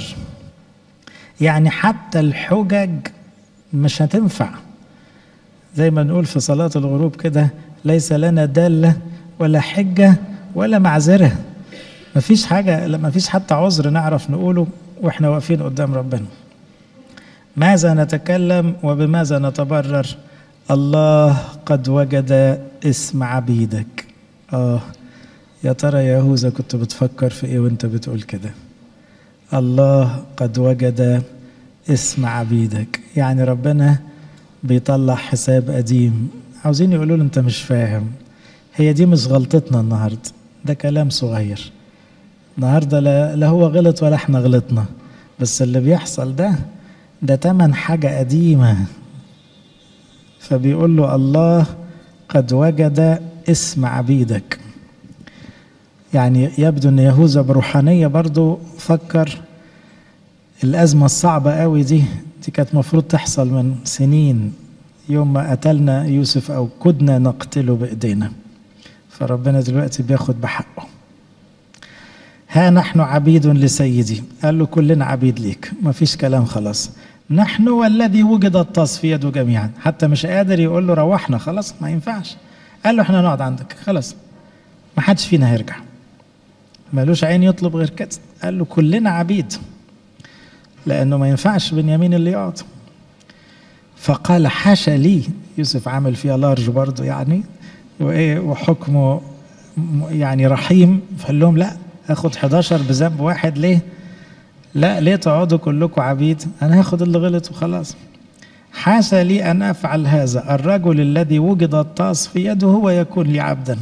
يعني حتى الحجج مش هتنفع زي ما نقول في صلاة الغروب كده ليس لنا دالة ولا حجة ولا معذرة مفيش حاجة مفيش حتى عذر نعرف نقوله واحنا واقفين قدام ربنا ماذا نتكلم وبماذا نتبرر الله قد وجد اسم عبيدك اه يا ترى يا يهوذا كنت بتفكر في ايه وانت بتقول كده الله قد وجد اسم عبيدك يعني ربنا بيطلع حساب قديم عاوزين يقولوا له انت مش فاهم هي دي مش غلطتنا النهارده ده كلام صغير النهارده لا, لا هو غلط ولا احنا غلطنا بس اللي بيحصل ده ده تمن حاجة قديمة فبيقول له الله قد وجد اسم عبيدك يعني يبدو ان يهوذا بروحانية برضو فكر الأزمة الصعبة قوي دي دي كانت مفروض تحصل من سنين يوم ما قتلنا يوسف أو كدنا نقتله بإيدينا فربنا دلوقتي بياخد بحقه ها نحن عبيد لسيدي قال له كلنا عبيد ليك ما فيش كلام خلاص نحن والذي وجد الطاس في يده جميعا حتى مش قادر يقول له روحنا خلاص ما ينفعش قال له احنا نقعد عندك خلاص ما حدش فينا هيرجع مالوش عين يطلب غير كده قال له كلنا عبيد لانه ما ينفعش بنيامين اللي يقعد فقال حاشا لي يوسف عامل فيها لارج برضه يعني وايه وحكمه يعني رحيم فقال لهم لا اخد 11 بذنب واحد ليه؟ لا ليه تقعدوا كلكم عبيد؟ انا هاخد اللي غلط وخلاص. حاشا لي ان افعل هذا، الرجل الذي وجد الطاس في يده هو يكون لي عبدا.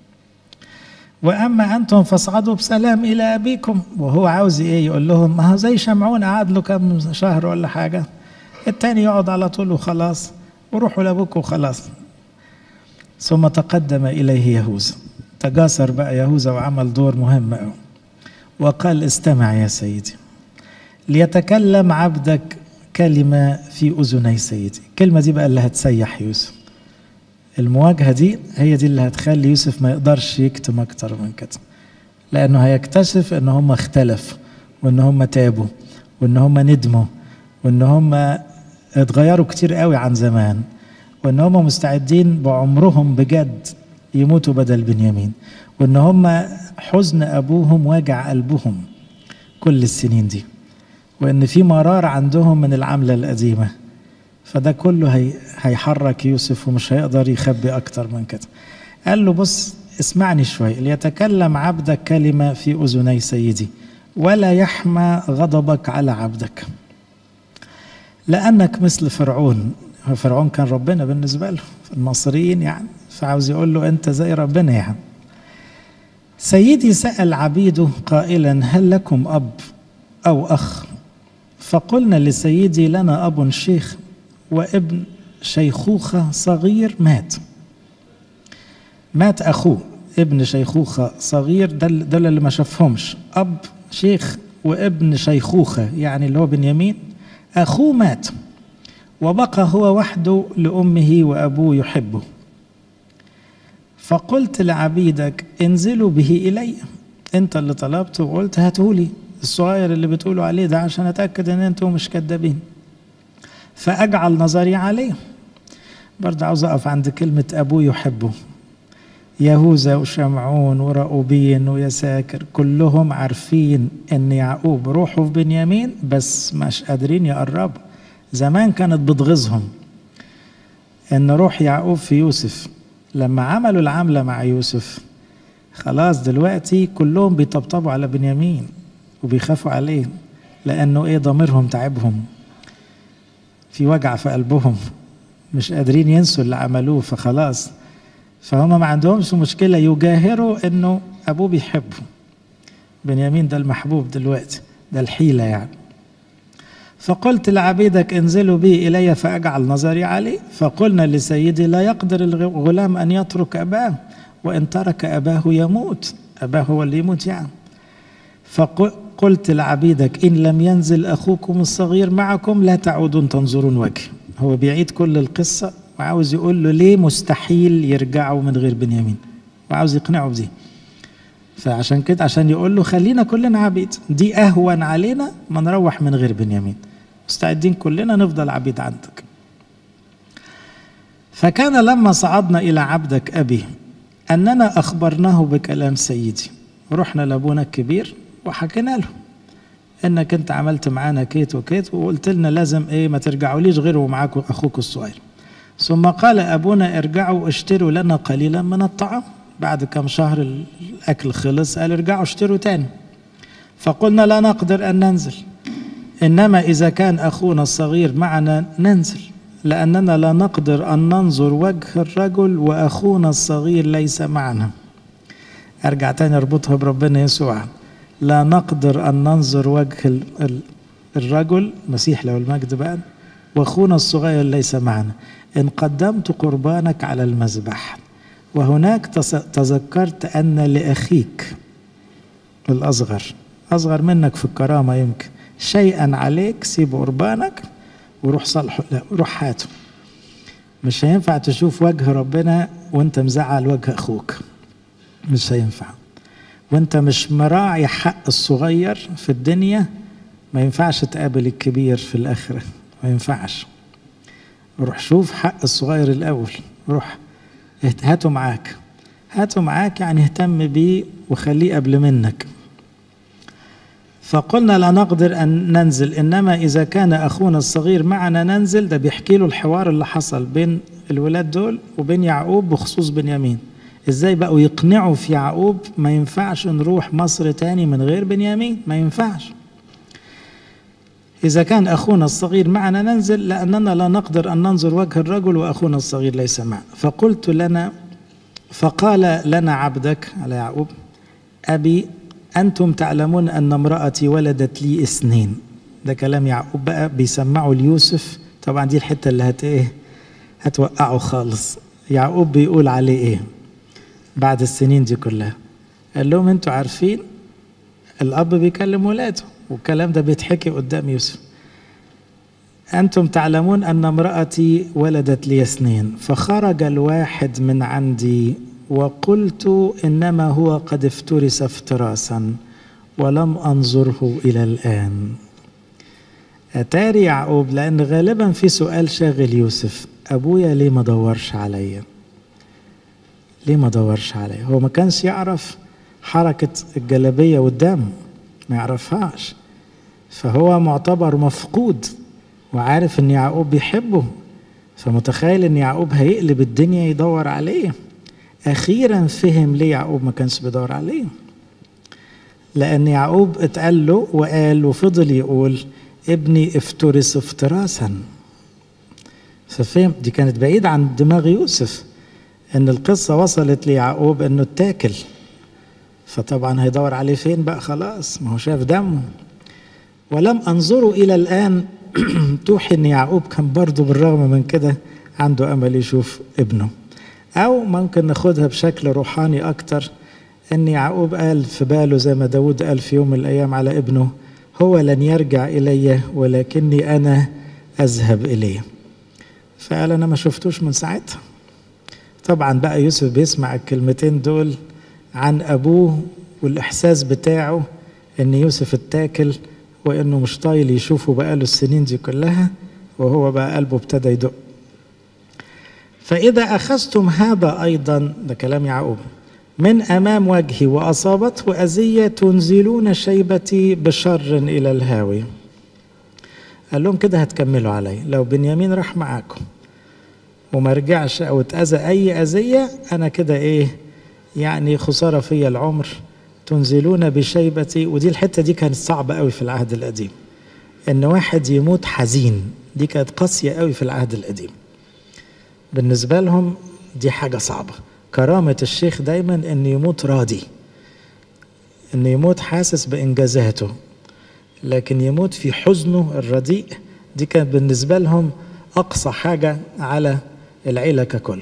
واما انتم فاصعدوا بسلام الى ابيكم وهو عاوز ايه؟ يقول لهم ما هو زي شمعون قعد له كام شهر ولا حاجه. التاني يقعد على طول وخلاص وروحوا لابوكم وخلاص. ثم تقدم اليه يهوذا. تجاسر بقى يهوذا وعمل دور مهم قوي وقال استمع يا سيدي ليتكلم عبدك كلمة في أذني سيدي الكلمة دي بقى اللي هتسيح يوسف المواجهة دي هي دي اللي هتخلي يوسف ما يقدرش يكتم أكتر من كده لأنه هيكتشف إن هم اختلفوا وإن هم تابوا وإن هم ندموا وإن هم اتغيروا كتير قوي عن زمان وإن هم مستعدين بعمرهم بجد يموتوا بدل بنيامين وان هم حزن ابوهم واجع قلبهم كل السنين دي وان في مرار عندهم من العمله القديمه فده كله هي هيحرك يوسف ومش هيقدر يخبي اكتر من كده قال له بص اسمعني شوي ليتكلم عبدك كلمه في اذني سيدي ولا يحمى غضبك على عبدك لانك مثل فرعون فرعون كان ربنا بالنسبه له المصريين يعني فعاوز يقول له انت زي ربنا يعني سيدي سأل عبيده قائلا هل لكم أب أو أخ فقلنا لسيدي لنا أب شيخ وابن شيخوخة صغير مات مات أخوه ابن شيخوخة صغير ده ده اللي ما شافهمش أب شيخ وابن شيخوخة يعني اللي هو بنيامين أخوه مات وبقى هو وحده لأمه وأبوه يحبه فقلت لعبيدك انزلوا به إلي أنت اللي طلبته وقلت هاتهولي الصغير اللي بتقولوا عليه ده عشان أتأكد أن أنتم مش كذابين فأجعل نظري عليه برضه عاوز أقف عند كلمة أبوه يحبه يهوذا وشمعون ورأوبين ويساكر كلهم عارفين ان يعقوب روحه في بنيامين بس مش قادرين يقربوا زمان كانت بتغيظهم ان روح يعقوب في يوسف لما عملوا العملة مع يوسف خلاص دلوقتي كلهم بيطبطبوا على بنيامين وبيخافوا عليه لانه ايه ضميرهم تعبهم في وجع في قلبهم مش قادرين ينسوا اللي عملوه فخلاص فهم ما عندهمش مشكلة يجاهروا انه ابوه بيحبه بنيامين ده المحبوب دلوقتي ده الحيلة يعني فقلت لعبيدك انزلوا بي إلي فأجعل نظري عليه فقلنا لسيدي لا يقدر الغلام أن يترك أباه وإن ترك أباه يموت أباه هو اللي يموت يعني فقلت لعبيدك إن لم ينزل أخوكم الصغير معكم لا تعودون تنظرون وجهي هو بيعيد كل القصة وعاوز يقول له ليه مستحيل يرجعوا من غير بنيامين وعاوز يقنعه بدي فعشان كده عشان يقول له خلينا كلنا عبيد دي اهون علينا ما نروح من غير بنيامين مستعدين كلنا نفضل عبيد عندك فكان لما صعدنا الى عبدك ابي اننا اخبرناه بكلام سيدي رحنا لابونا الكبير وحكينا له انك انت عملت معانا كيت وكيت وقلت لنا لازم ايه ما ترجعوليش غير ومعاكم اخوك الصغير ثم قال ابونا ارجعوا اشتروا لنا قليلا من الطعام بعد كم شهر الاكل خلص قال ارجعوا اشتروا تاني فقلنا لا نقدر ان ننزل انما اذا كان اخونا الصغير معنا ننزل لاننا لا نقدر ان ننظر وجه الرجل واخونا الصغير ليس معنا ارجع تاني اربطها بربنا يسوع لا نقدر ان ننظر وجه الرجل مسيح له المجد بقى واخونا الصغير ليس معنا ان قدمت قربانك على المذبح وهناك تذكرت ان لاخيك الاصغر اصغر منك في الكرامه يمكن شيئا عليك سيب قربانك وروح صالحه لا روح هاته مش هينفع تشوف وجه ربنا وانت مزعل وجه اخوك مش هينفع وانت مش مراعي حق الصغير في الدنيا ما ينفعش تقابل الكبير في الاخره ما ينفعش روح شوف حق الصغير الاول روح هاته معاك هاته معاك يعني اهتم بيه وخليه قبل منك فقلنا لا نقدر أن ننزل إنما إذا كان أخونا الصغير معنا ننزل ده بيحكي له الحوار اللي حصل بين الولاد دول وبين يعقوب بخصوص بنيامين إزاي بقوا يقنعوا في يعقوب ما ينفعش نروح مصر تاني من غير بنيامين ما ينفعش إذا كان أخونا الصغير معنا ننزل لأننا لا نقدر أن ننظر وجه الرجل وأخونا الصغير ليس معنا فقلت لنا فقال لنا عبدك على يعقوب أبي أنتم تعلمون أن امرأتي ولدت لي اثنين ده كلام يعقوب بقى بيسمعه ليوسف طبعا دي الحتة اللي هت إيه هتوقعه خالص يعقوب بيقول عليه إيه بعد السنين دي كلها قال لهم أنتوا عارفين الأب بيكلم ولاده والكلام ده بيتحكي قدام يوسف أنتم تعلمون أن امرأتي ولدت لي اثنين فخرج الواحد من عندي وقلت إنما هو قد افترس افتراسا ولم أنظره إلى الآن أتاري يعقوب لأن غالبا في سؤال شاغل يوسف أبويا ليه ما دورش عليا ليه ما دورش عليا هو ما كانش يعرف حركة الجلابية والدم ما يعرفهاش فهو معتبر مفقود وعارف ان يعقوب بيحبه فمتخيل ان يعقوب هيقلب الدنيا يدور عليه اخيرا فهم ليه يعقوب ما كانش بيدور عليه لان يعقوب اتقال له وقال وفضل يقول ابني افترس افتراسا ففهم دي كانت بعيد عن دماغ يوسف ان القصه وصلت ليعقوب انه اتاكل فطبعا هيدور عليه فين بقى خلاص ما هو شاف دمه ولم أنظره إلى الآن توحي أن يعقوب كان برضه بالرغم من كده عنده أمل يشوف ابنه أو ممكن ناخدها بشكل روحاني أكتر أن يعقوب قال في باله زي ما داود قال في يوم من الأيام على ابنه هو لن يرجع إلي ولكني أنا أذهب إليه فقال أنا ما شفتوش من ساعتها طبعا بقى يوسف بيسمع الكلمتين دول عن أبوه والإحساس بتاعه إن يوسف اتاكل وإنه مش طايل يشوفه بقاله السنين دي كلها وهو بقى قلبه ابتدى يدق فإذا أخذتم هذا أيضا ده كلام يعقوب من أمام وجهي وأصابته أذية تنزلون شيبتي بشر إلى الهاوي قال لهم كده هتكملوا علي لو بنيامين راح معاكم وما رجعش أو اتأذى أي أذية أنا كده إيه يعني خسارة فيا العمر تنزلون بشيبتي ودي الحتة دي كانت صعبة قوي في العهد القديم إن واحد يموت حزين دي كانت قاسية قوي في العهد القديم بالنسبة لهم دي حاجة صعبة كرامة الشيخ دايما إنه يموت راضي إنه يموت حاسس بإنجازاته لكن يموت في حزنه الرديء دي كانت بالنسبة لهم أقصى حاجة على العيلة ككل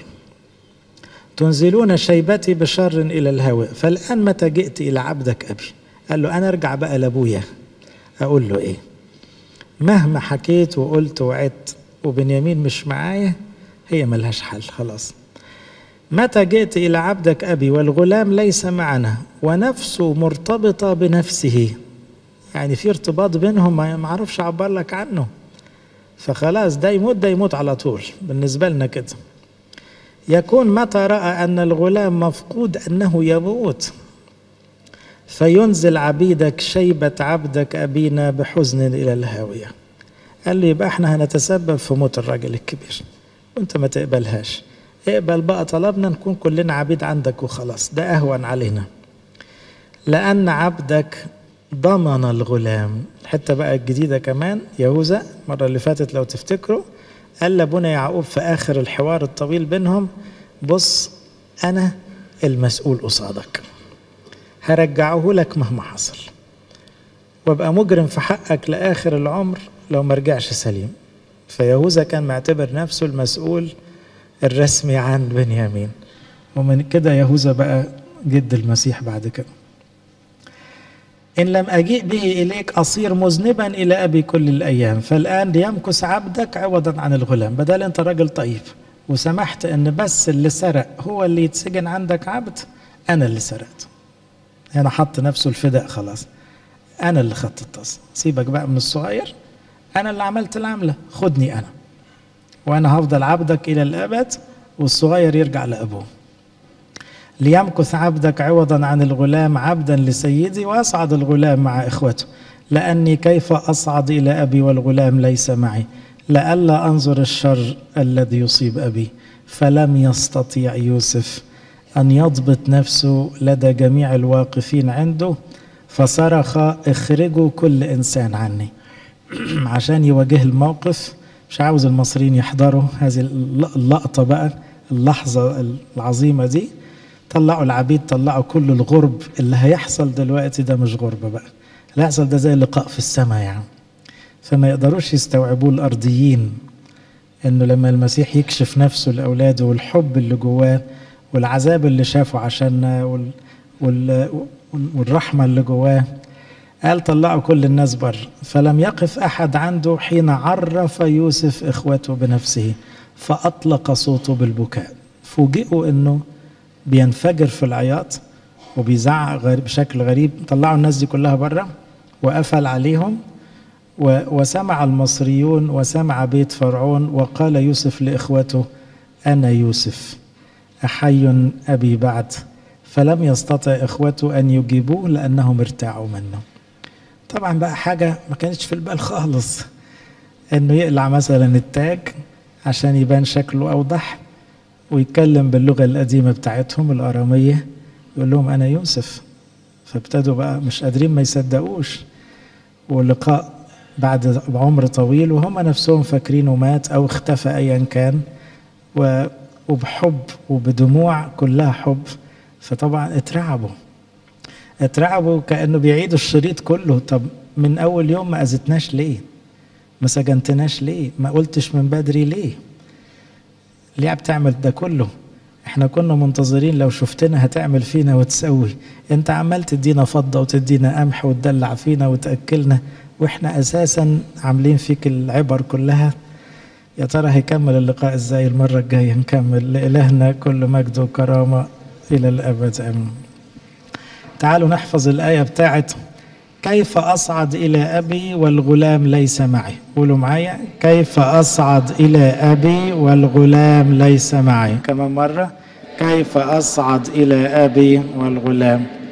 تنزلون شيبتي بشر إلى الهواء فالآن متى جئت إلى عبدك أبي قال له أنا أرجع بقى لأبويا أقول له إيه مهما حكيت وقلت وعدت وبنيامين مش معايا هي ملهاش حل خلاص متى جئت إلى عبدك أبي والغلام ليس معنا ونفسه مرتبطة بنفسه يعني في ارتباط بينهم ما اعرفش اعبر لك عنه فخلاص ده يموت ده يموت على طول بالنسبه لنا كده يكون متى راى ان الغلام مفقود انه يموت فينزل عبيدك شيبه عبدك ابينا بحزن الى الهاويه قال لي يبقى احنا هنتسبب في موت الراجل الكبير وانت ما تقبلهاش اقبل بقى طلبنا نكون كلنا عبيد عندك وخلاص ده اهون علينا لان عبدك ضمن الغلام الحتة بقى الجديدة كمان يهوذا المرة اللي فاتت لو تفتكروا قال لابونا يعقوب في آخر الحوار الطويل بينهم بص أنا المسؤول قصادك هرجعه لك مهما حصل وابقى مجرم في حقك لآخر العمر لو ما رجعش سليم فيهوذا كان معتبر نفسه المسؤول الرسمي عن بنيامين ومن كده يهوذا بقى جد المسيح بعد كده إن لم أجيء به إليك أصير مذنبا إلى أبي كل الأيام فالآن ليمكث عبدك عوضا عن الغلام بدل أنت راجل طيب وسمحت أن بس اللي سرق هو اللي يتسجن عندك عبد أنا اللي سرقت هنا حط نفسه الفداء خلاص أنا اللي خدت الطاس سيبك بقى من الصغير أنا اللي عملت العملة خدني أنا وأنا هفضل عبدك إلى الأبد والصغير يرجع لأبوه ليمكث عبدك عوضا عن الغلام عبدا لسيدي واصعد الغلام مع اخوته لاني كيف اصعد الى ابي والغلام ليس معي لئلا انظر الشر الذي يصيب ابي فلم يستطيع يوسف ان يضبط نفسه لدى جميع الواقفين عنده فصرخ اخرجوا كل انسان عني عشان يواجه الموقف مش عاوز المصريين يحضروا هذه اللقطه بقى اللحظه العظيمه دي طلعوا العبيد طلعوا كل الغرب اللي هيحصل دلوقتي ده مش غربة بقى اللي هيحصل ده زي اللقاء في السماء يعني فما يقدروش يستوعبوه الأرضيين إنه لما المسيح يكشف نفسه لأولاده والحب اللي جواه والعذاب اللي شافه عشاننا وال وال والرحمة اللي جواه قال طلعوا كل الناس بره فلم يقف أحد عنده حين عرف يوسف إخوته بنفسه فأطلق صوته بالبكاء فوجئوا إنه بينفجر في العياط وبيزعق غريب بشكل غريب طلعوا الناس دي كلها بره وقفل عليهم وسمع المصريون وسمع بيت فرعون وقال يوسف لاخوته انا يوسف احي ابي بعد فلم يستطع اخوته ان يجيبوه لانهم ارتاعوا منه طبعا بقى حاجه ما كانتش في البال خالص انه يقلع مثلا التاج عشان يبان شكله اوضح ويتكلم باللغة القديمة بتاعتهم الآرامية يقول لهم أنا يوسف فابتدوا بقى مش قادرين ما يصدقوش ولقاء بعد عمر طويل وهم نفسهم فاكرينه مات أو اختفى أيا كان وبحب وبدموع كلها حب فطبعا اترعبوا اترعبوا كأنه بيعيدوا الشريط كله طب من اول يوم ما اذتناش ليه ما سجنتناش ليه ما قلتش من بدري ليه ليه بتعمل ده كله احنا كنا منتظرين لو شفتنا هتعمل فينا وتسوي انت عمال تدينا فضة وتدينا قمح وتدلع فينا وتأكلنا واحنا اساسا عاملين فيك العبر كلها يا ترى هيكمل اللقاء ازاي المرة الجاية نكمل لإلهنا كل مجد وكرامة إلى الأبد آمين تعالوا نحفظ الآية بتاعت كيف أصعد إلى أبي والغلام ليس معي قولوا معايا كيف أصعد إلى أبي والغلام ليس معي كمان مرة كيف أصعد إلى أبي والغلام